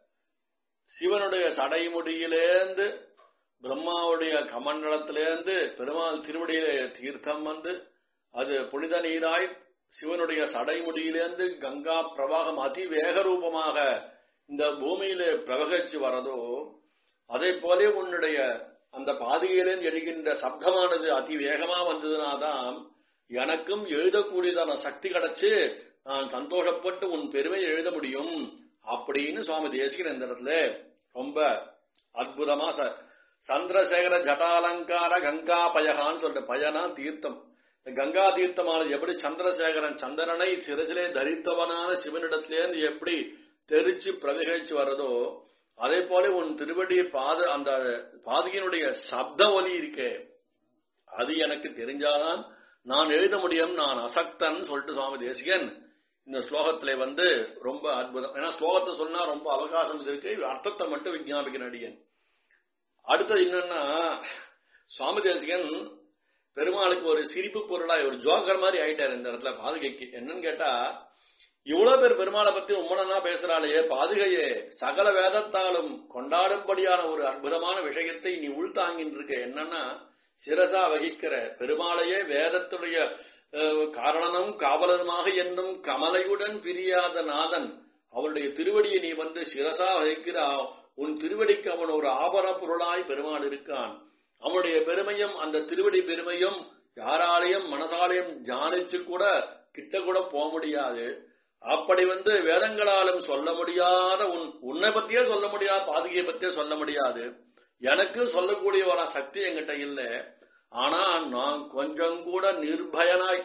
சிவனுடைய சடைமுடியிலேந்து பிரம்மாவுடைய கமண்டலத்திலேருந்து பெருமாள் திருவடியிலே தீர்த்தம் வந்து அது புனித நீராய் சிவனுடைய சடைமுடியிலேந்து கங்கா பிரவாகம் அதிவேக ரூபமாக இந்த பூமியிலே பிரவகிச்சு வரதோ அதே போல உன்னுடைய அந்த பாதையிலேருந்து எழுகின்ற சப்தமானது அதி வேகமா வந்ததுனாதான் எனக்கும் எழுதக்கூடியதான சக்தி கிடைச்சு நான் சந்தோஷப்பட்டு உன் பெருமையை எழுத முடியும் அப்படின்னு சுவாமி தேசிகன் இந்த இடத்துல ரொம்ப அற்புதமா ச- சந்திரசேகர ஜட்டாலங்கார கங்கா பயகான்னு சொல்ற பயனா தீர்த்தம் இந்த கங்கா தீர்த்தமானது எப்படி சந்திரசேகரன் சந்திரனை சிறசிலே தரித்தவனான சிவனிடத்திலேருந்து எப்படி தெரிச்சு பிரதிகரிச்சு வர்றதோ அதே போல உன் திருவடி பாத அந்த பாதகியினுடைய சப்த ஒலி இருக்கே அது எனக்கு தெரிஞ்சாதான் நான் எழுத முடியும் நான் அசக்தன் சொல்லிட்டு சுவாமி தேசிகன் இந்த ஸ்லோகத்திலே வந்து ரொம்ப அற்புதம் ஏன்னா ஸ்லோகத்தை சொன்னா ரொம்ப அவகாசம் இருக்கு அர்த்தத்தை மட்டும் விஞ்ஞாபிக்கிற அடியன் அடுத்தது என்னன்னா சுவாமி தேசிகன் பெருமாளுக்கு ஒரு சிரிப்பு பொருளா ஒரு ஜோக்கர் மாதிரி ஆயிட்டார் இந்த இடத்துல பாதுகைக்கு என்னன்னு கேட்டா இவ்வளவு பேர் பெருமாளை பத்தி உம்மனா பேசுறாளே பாதுகையே சகல வேதத்தாலும் கொண்டாடும்படியான ஒரு அற்புதமான விஷயத்தை நீ உள்தாங்கின்னு இருக்க என்னன்னா சிரசா வகிக்கிற பெருமாளையே வேதத்துடைய அஹ், காரணனும் காவலனுமாக என்னும் கமலையுடன் பிரியாத நாதன் அவருடைய திருவடியை நீ வந்து சிரசா வகிக்கிறா உன் திருவடிக்கு அவன் ஒரு ஆபரண பொருளாய் பெருமாள் இருக்கான் அவனுடைய பெருமையும் அந்த திருவடி பெருமையும் யாராலையும் மனசாலையும் தியானிச்சு கூட கிட்ட கூட போக முடியாது அப்படி வந்து வேதங்களாலும் சொல்ல முடியாத உன் உன்னை பத்தியே சொல்ல முடியாது பாதுகையை பத்தியே சொல்ல முடியாது எனக்கு சொல்லக்கூடிய ஒரு சக்தி என்கிட்ட இல்ல ஆனா நான் கொஞ்சம் கூட நிர்பயனாய்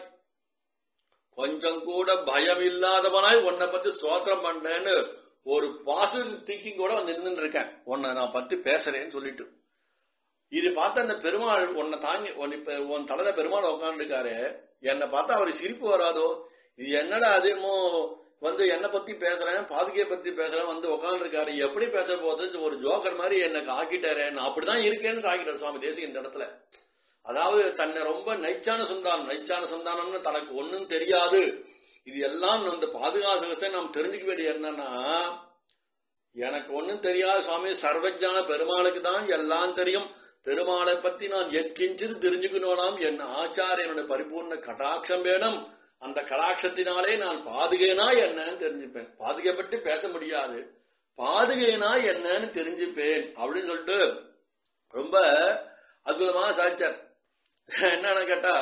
கொஞ்சம் கூட பயம் இல்லாதவனாய் உன்னை பத்தி ஸ்தோத்திரம் பண்ணேன்னு ஒரு பாசிட்டிவ் திங்கிங் கூட வந்து நின்று இருக்கேன் உன்னை நான் பத்தி பேசுறேன்னு சொல்லிட்டு இது பார்த்த அந்த பெருமாள் உன்னை தாங்கி உன் இப்ப உன் தலைத பெருமாள் உட்காந்துருக்காரு என்னை பார்த்தா அவர் சிரிப்பு வராதோ இது என்னடா அதுமோ வந்து என்னை பத்தி பேசுறேன் பாதுகையை பத்தி பேசுறேன் வந்து உட்காந்துருக்காரு எப்படி பேச போது ஒரு ஜோக்கர் மாதிரி எனக்கு ஆக்கிட்டாரு நான் அப்படிதான் இருக்கேன்னு ஆக்கிட்டார் சுவாமி தேசிக இந்த இடத்துல அதாவது தன்னை ரொம்ப நைச்சான சொந்தானம் நைச்சான சொந்தானம்னு தனக்கு ஒண்ணும் தெரியாது இது எல்லாம் இந்த பாதுகாசகத்தை நாம் தெரிஞ்சுக்க வேண்டிய என்னன்னா எனக்கு ஒண்ணும் தெரியாது சுவாமி சர்வஜான பெருமாளுக்கு தான் எல்லாம் தெரியும் பெருமாளை பத்தி நான் எக்கிஞ்சிது தெரிஞ்சுக்கணும் என் ஆச்சாரியனுடைய பரிபூர்ண கடாட்சம் வேணும் அந்த கடாட்சத்தினாலே நான் பாதுகைனா என்னன்னு தெரிஞ்சுப்பேன் பாதுகை பற்றி பேச முடியாது பாதுகைனா என்னன்னு தெரிஞ்சுப்பேன் அப்படின்னு சொல்லிட்டு ரொம்ப அற்புதமா சாச்சார் என்னன்னு கேட்டா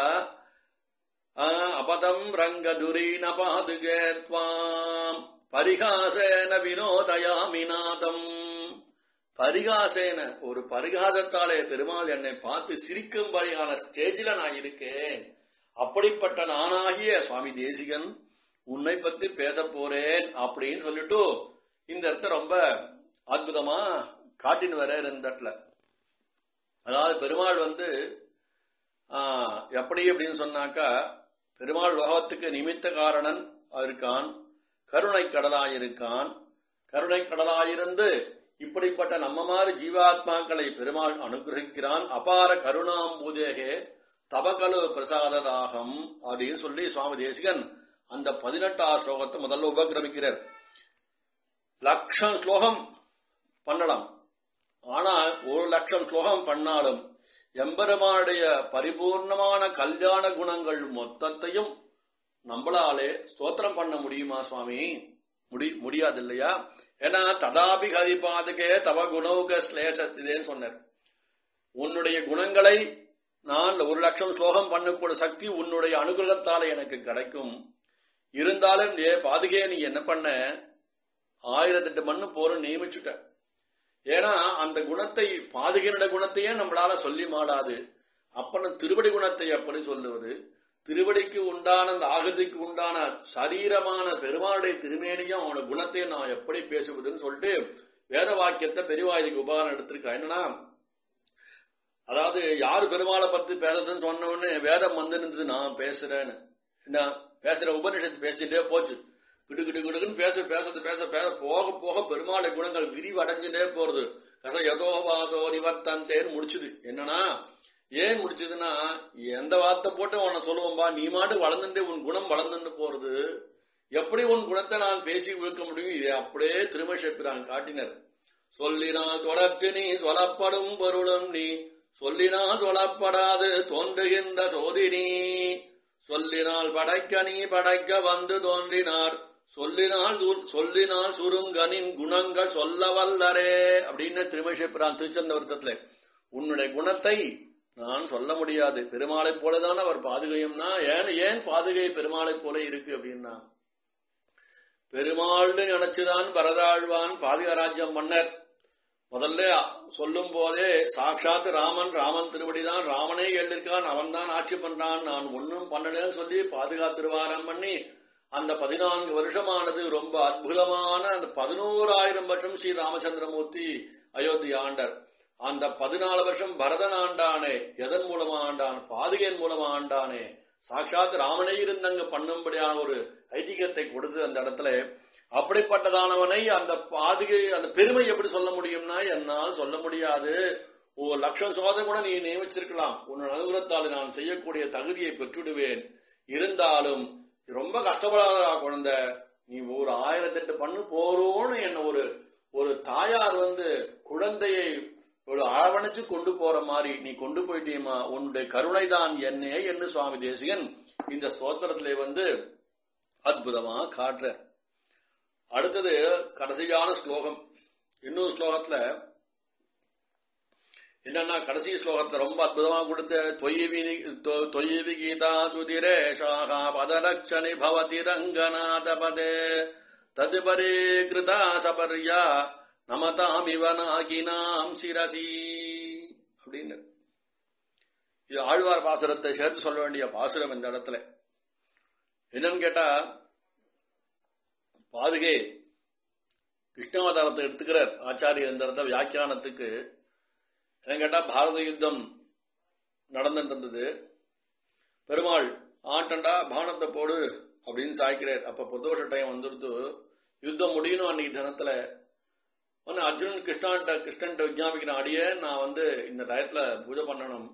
ஆஹ், அபதம் ரங்கதுரீன பாதுகே துவாம் பரிகாசேன வினோதயாமிநாதம் பரிகாசேன ஒரு பரிகாசத்தாலே பெருமாள் என்னை பார்த்து சிரிக்கும்படியான ஸ்டேஜில நான் இருக்கேன் அப்படிப்பட்ட நானாகிய சுவாமி தேசிகன் உன்னை பத்தி பேச போறேன் அப்படின்னு சொல்லிட்டு இந்த இடத்த ரொம்ப அற்புதமா காட்டின்னு வர இந்த இடத்துல அதாவது பெருமாள் வந்து ஆஹ், எப்படி அப்படின்னு சொன்னாக்கா பெருமாள் லோகத்துக்கு நிமித்த காரணன் இருக்கான் கருணை கடலாயிருக்கான் கருணை கடலாயிருந்து இப்படிப்பட்ட நம்ம மாதிரி ஜீவாத்மாக்களை பெருமாள் அனுகிரகிக்கிறான் அபார கருணாம்பூதேகே தபகலு பிரசாததாகம் அப்படின்னு சொல்லி சுவாமி தேசிகன் அந்த பதினெட்டாம் ஸ்லோகத்தை முதல்ல உபகிரமிக்கிறார் லட்சம் ஸ்லோகம் பண்ணலாம் ஆனா ஒரு லட்சம் ஸ்லோகம் பண்ணாலும் எம்பெருமானுடைய பரிபூர்ணமான கல்யாண குணங்கள் மொத்தத்தையும் நம்மளாலே ஸ்தோத்திரம் பண்ண முடியுமா சுவாமி முடி முடியாது இல்லையா ஏன்னா ததாபி ஹரிபாதுகே தவ குணவுக ஸ்லேஷத்திதேன்னு சொன்னார் உன்னுடைய குணங்களை நான் ஒரு லட்சம் ஸ்லோகம் பண்ணக்கூடிய சக்தி உன்னுடைய அனுகிரகத்தால எனக்கு கிடைக்கும் இருந்தாலும் ஏ பாதுகே நீ என்ன பண்ண ஆயிரத்தெட்டு மண்ணு போற நியமிச்சுட்ட ஏன்னா அந்த குணத்தை பாதுகையினுடைய குணத்தையே நம்மளால சொல்லி மாடாது அப்பன திருவடி குணத்தை எப்படி சொல்லுவது திருவடிக்கு உண்டான அந்த ஆகதிக்கு உண்டான சரீரமான பெருமாளுடைய திருமேனியும் அவனோட குணத்தையும் நான் எப்படி பேசுவதுன்னு சொல்லிட்டு வேத வாக்கியத்தை பெரியவாயுக்கு உபகாரம் எடுத்திருக்கா என்னன்னா அதாவது யாரு பெருமாளை பத்தி பேசுறதுன்னு சொன்ன உடனே வேதம் வந்து இருந்தது நான் பேசுறேன்னு என்ன பேசுற உபனிஷத்து பேசிட்டே போச்சு கிடு கிடு கிடுக்குன்னு பேச பேசுறது பேச பேச போக போக பெருமாளை குணங்கள் விரிவடைஞ்சுட்டே போறது கச யதோவாதோ நிவர்த்தந்தேன்னு முடிச்சுது என்னன்னா ஏன் முடிச்சதுன்னா எந்த வார்த்தை போட்டு உன்னை சொல்லுவோம்பா நீ மாட்டு வளர்ந்துட்டு உன் குணம் வளர்ந்துட்டு போறது எப்படி உன் குணத்தை நான் பேசி விழுக்க முடியும் இதை அப்படியே திருமஷப்பிரான் காட்டினர் சொல்லினால் தொடர்ச்சி நீ சொல்லப்படும் பொருளும் நீ சொல்லினா சொல்லப்படாது தோன்றுகின்ற சோதினி சொல்லினால் படைக்க நீ படைக்க வந்து தோன்றினார் சொல்லினால் சு- சொல்லினால் சுருங்கனின் குணங்கள் சொல்ல வல்லரே அப்படின்னு திருமஷப்பிரான் திருச்சந்தவர்த்தத்துல உன்னுடைய குணத்தை நான் சொல்ல முடியாது பெருமாளை போலதான் அவர் பாதுகையும்னா ஏன் ஏன் பாதுகை பெருமாளை போல இருக்கு அப்படின்னா பெருமாள்னு நினைச்சுதான் பரதாழ்வான் பாதுகாராஜ்யம் மன்னர் முதல்ல சொல்லும் போதே சாட்சாத் ராமன் ராமன் திருவடிதான் ராமனே எழுதிருக்கான் அவன் தான் ஆட்சி பண்றான் நான் ஒன்னும் பண்ணலன்னு சொல்லி பாதுகாத்திருவாரம் பண்ணி அந்த பதினான்கு வருஷமானது ரொம்ப அற்புதமான அந்த பதினோராயிரம் வருஷம் ஸ்ரீ ராமச்சந்திரமூர்த்தி அயோத்தி ஆண்டர் அந்த பதினாலு வருஷம் பரதன் ஆண்டானே எதன் மூலமா ஆண்டான் பாதுகையின் மூலமா ஆண்டானே சாட்சாத் ராமனே இருந்தங்க பண்ணும்படியான ஒரு ஐதீகத்தை கொடுத்து அந்த இடத்துல அப்படிப்பட்டதானவனை அந்த பாதுகை அந்த பெருமை எப்படி சொல்ல முடியும்னா என்னால் சொல்ல முடியாது ஒரு லட்சம் சோதனை கூட நீ நியமிச்சிருக்கலாம் உன் அனுகூலத்தால் நான் செய்யக்கூடிய தகுதியை பெற்றுடுவேன் இருந்தாலும் ரொம்ப கஷ்டப்படாதா குழந்தை நீ ஒரு ஆயிரத்தெட்டு பண்ணு போறோன்னு என்ன ஒரு ஒரு தாயார் வந்து குழந்தையை ஒரு அரவணைச்சு கொண்டு போற மாதிரி நீ கொண்டு போயிட்டீமா உன்னுடைய கருணை தான் என்னே என்று சுவாமி தேசிகன் இந்த ஸ்தோத்திரத்திலே வந்து அற்புதமா காட்டுற அடுத்தது கடைசியான ஸ்லோகம் இன்னொரு ஸ்லோகத்துல என்னன்னா கடைசி ஸ்லோகத்தை ரொம்ப அற்புதமா கொடுத்த தொய்வி தொய்வி கீதா சுதிரே ஷாகா பதலட்சணி பவதி ரங்கநாத பதே தது பரே கிருதா சபர்யா நமதாமிவ நாகினாம் சிரசி அப்படின்னு இது ஆழ்வார் பாசுரத்தை சேர்த்து சொல்ல வேண்டிய பாசுரம் இந்த இடத்துல என்னன்னு கேட்டா பாதுகை கிருஷ்ணாவதாரத்தை எடுத்துக்கிறார் ஆச்சாரியர் இந்த இடத்துல வியாக்கியானத்துக்கு என்ன கேட்டா பாரத யுத்தம் நடந்துட்டு இருந்தது பெருமாள் ஆட்டண்டா பானத்தை போடு அப்படின்னு சாய்க்கிறார் அப்ப பிரதோஷ டைம் வந்துடுத்து யுத்தம் முடியணும் அன்னைக்கு தினத்துல ஒன்னு அர்ஜுனன் கிருஷ்ணான்ட்ட கிருஷ்ணன்ட்ட விஜாபிக்கிறான் அடியே நான் வந்து இந்த டயத்துல பூஜை பண்ணணும்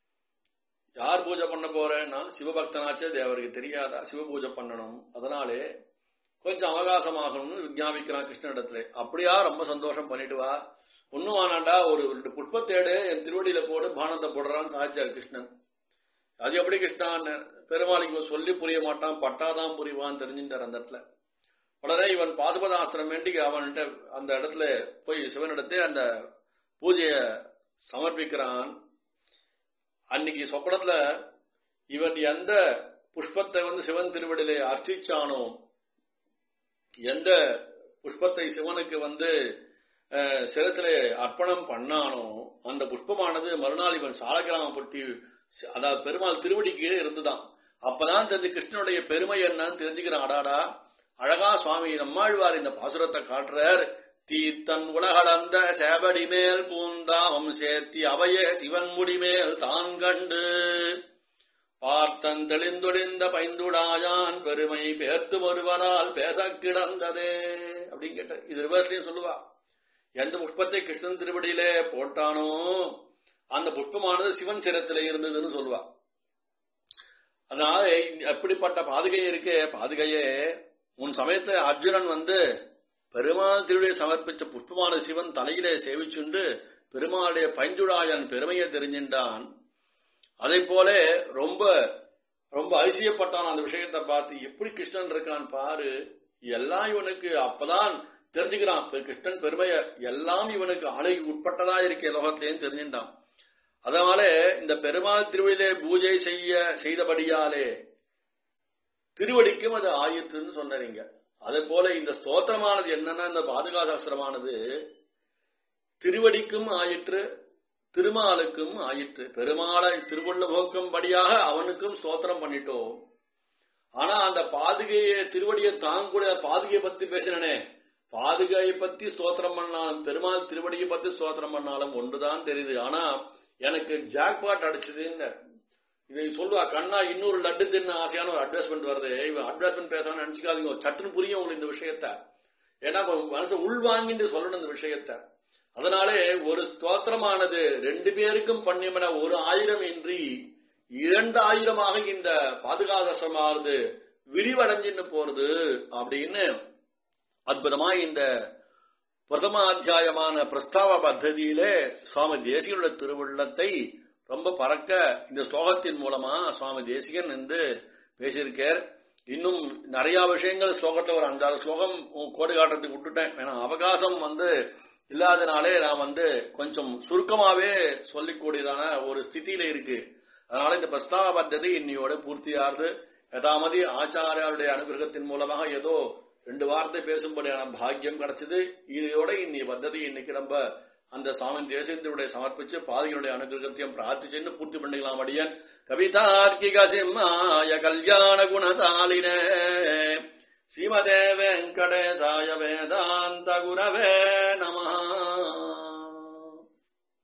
யார் பூஜை பண்ண போறேன்னா சிவபக்தனாச்சே தேவருக்கு தெரியாதா சிவ பூஜை பண்ணணும் அதனாலே கொஞ்சம் அவகாசமாகணும்னு விஜாபிக்கிறான் கிருஷ்ணனிடத்துல அப்படியா ரொம்ப சந்தோஷம் பண்ணிட்டு வா ஒன்னும் வானாண்டா ஒரு ரெண்டு புஷ்பத்தேடு என் திருவடியில போடு பானத்தை போடுறான்னு சாதிச்சார் கிருஷ்ணன் அது எப்படி கிருஷ்ணான் பெருமாளுக்கு சொல்லி புரிய மாட்டான் பட்டாதான் புரிவான்னு தெரிஞ்சுட்டார் அந்த இடத்துல உடனே இவன் பாசுபதாஸ்திரம் வேண்டி அவன்கிட்ட அந்த இடத்துல போய் சிவனிடத்தே அந்த பூஜைய சமர்ப்பிக்கிறான் அன்னைக்கு சொப்பனத்துல இவன் எந்த புஷ்பத்தை வந்து சிவன் திருவடியிலே அர்ச்சிச்சானோ எந்த புஷ்பத்தை சிவனுக்கு வந்து சிரசிலே அர்ப்பணம் பண்ணானோ அந்த புஷ்பமானது மறுநாள் இவன் சாலக்கிராமப்பட்டி அதாவது பெருமாள் திருவடிக்கு இருந்துதான் அப்பதான் தெரிஞ்சு கிருஷ்ணனுடைய பெருமை என்னன்னு தெரிஞ்சுக்கிறான் அடாடா அழகா சுவாமி நம்மாழ்வார் இந்த பாசுரத்தை காட்டுறார் தீத்தன் உலகளந்த சேவடி மேல் பூந்தாமம் சேர்த்தி அவையே சிவன் முடிமேல் தான் கண்டு பார்த்தன் தெளிந்தொழிந்த பைந்துடாயான் பெருமை பேர்த்து ஒருவரால் பேச கிடந்ததே அப்படின்னு கேட்ட இது ரிவர்ஸ்லயும் சொல்லுவா எந்த புஷ்பத்தை கிருஷ்ணன் திருவடியிலே போட்டானோ அந்த புஷ்பமானது சிவன் சிரத்திலே இருந்ததுன்னு சொல்லுவா அதனால எப்படிப்பட்ட பாதுகை இருக்கே பாதுகையே உன் சமயத்துல அர்ஜுனன் வந்து பெருமாள் திருவிழை சமர்ப்பிச்ச புஷ்பமான சிவன் தலையிலே சேவிச்சுண்டு பெருமாளுடைய பைஞ்சுடாயன் பெருமையை தெரிஞ்சின்றான் அதை போல ரொம்ப ரொம்ப அதிசயப்பட்டான் அந்த விஷயத்தை பார்த்து எப்படி கிருஷ்ணன் இருக்கான் பாரு எல்லாம் இவனுக்கு அப்பதான் தெரிஞ்சுக்கிறான் கிருஷ்ணன் பெருமைய எல்லாம் இவனுக்கு ஆலைக்கு உட்பட்டதா இருக்க லோகத்திலேயும் தெரிஞ்சின்றான் அதனால இந்த பெருமாள் திருவிழே பூஜை செய்ய செய்தபடியாலே திருவடிக்கும் அது ஆயிற்றுன்னு சொன்னீங்க அதே போல இந்த ஸ்தோத்திரமானது என்னன்னா இந்த பாதுகாசாஸ்திரமானது திருவடிக்கும் ஆயிற்று திருமாலுக்கும் ஆயிற்று பெருமாளை திருவுள்ள போக்கும்படியாக அவனுக்கும் ஸ்தோத்திரம் பண்ணிட்டோம் ஆனா அந்த பாதுகையை திருவடியை தாங்கூட பாதுகையை பத்தி பேசினனே பாதுகையை பத்தி ஸ்தோத்திரம் பண்ணாலும் பெருமாள் திருவடியை பத்தி ஸ்தோத்திரம் பண்ணாலும் ஒன்றுதான் தெரியுது ஆனா எனக்கு ஜாக்பாட் அடிச்சதுன்னு இதை சொல்லுவா கண்ணா இன்னொரு லட்டு தின்ன ஆசையான ஒரு அட்வைஸ்மெண்ட் வருது இவன் அட்வைஸ்மெண்ட் பேசாம நினைச்சுக்காதீங்க சட்டுன்னு புரியும் உங்களுக்கு இந்த விஷயத்த ஏன்னா மனசு உள் வாங்கிட்டு சொல்லணும் இந்த விஷயத்த அதனாலே ஒரு ஸ்தோத்திரமானது ரெண்டு பேருக்கும் பண்ணியமன ஒரு ஆயிரம் இன்றி இரண்டு ஆயிரமாக இந்த பாதுகாசமானது விரிவடைஞ்சுன்னு போறது அப்படின்னு அற்புதமா இந்த பிரதம அத்தியாயமான பிரஸ்தாவ பத்ததியிலே சுவாமி தேசிகனுடைய திருவுள்ளத்தை ரொம்ப பறக்க இந்த ஸ்லோகத்தின் மூலமா சுவாமி தேசிகன் வந்து பேசியிருக்கார் இன்னும் நிறைய விஷயங்கள் ஸ்லோகத்துல ஒரு அஞ்சாறு ஸ்லோகம் கோடு காட்டுறதுக்கு விட்டுட்டேன் ஏன்னா அவகாசம் வந்து இல்லாதனாலே நான் வந்து கொஞ்சம் சுருக்கமாவே சொல்லிக்கூடியதான ஒரு ஸ்திதியில இருக்கு அதனால இந்த பிரஸ்தாவ பத்ததி இன்னையோட பூர்த்தியாகுது யதாமதி ஆச்சாரியாருடைய அனுகிரகத்தின் மூலமாக ஏதோ ரெண்டு வார்த்தை பேசும்படியான பாக்கியம் கிடைச்சது இதோட இன்னி பத்ததி இன்னைக்கு நம்ம அந்த சாமி தேசத்தினுடைய சமர்ப்பிச்சு பாதிகளுடைய அனுகிரகத்தையும் பிரார்த்திச்சுன்னு பூர்த்தி பண்ணிக்கலாம் அடியன் கவிதார்க்கிக சிம்மாய கல்யாண குணசாலினே ஸ்ரீமதே வெங்கடேசாய வேதாந்த குரவே நம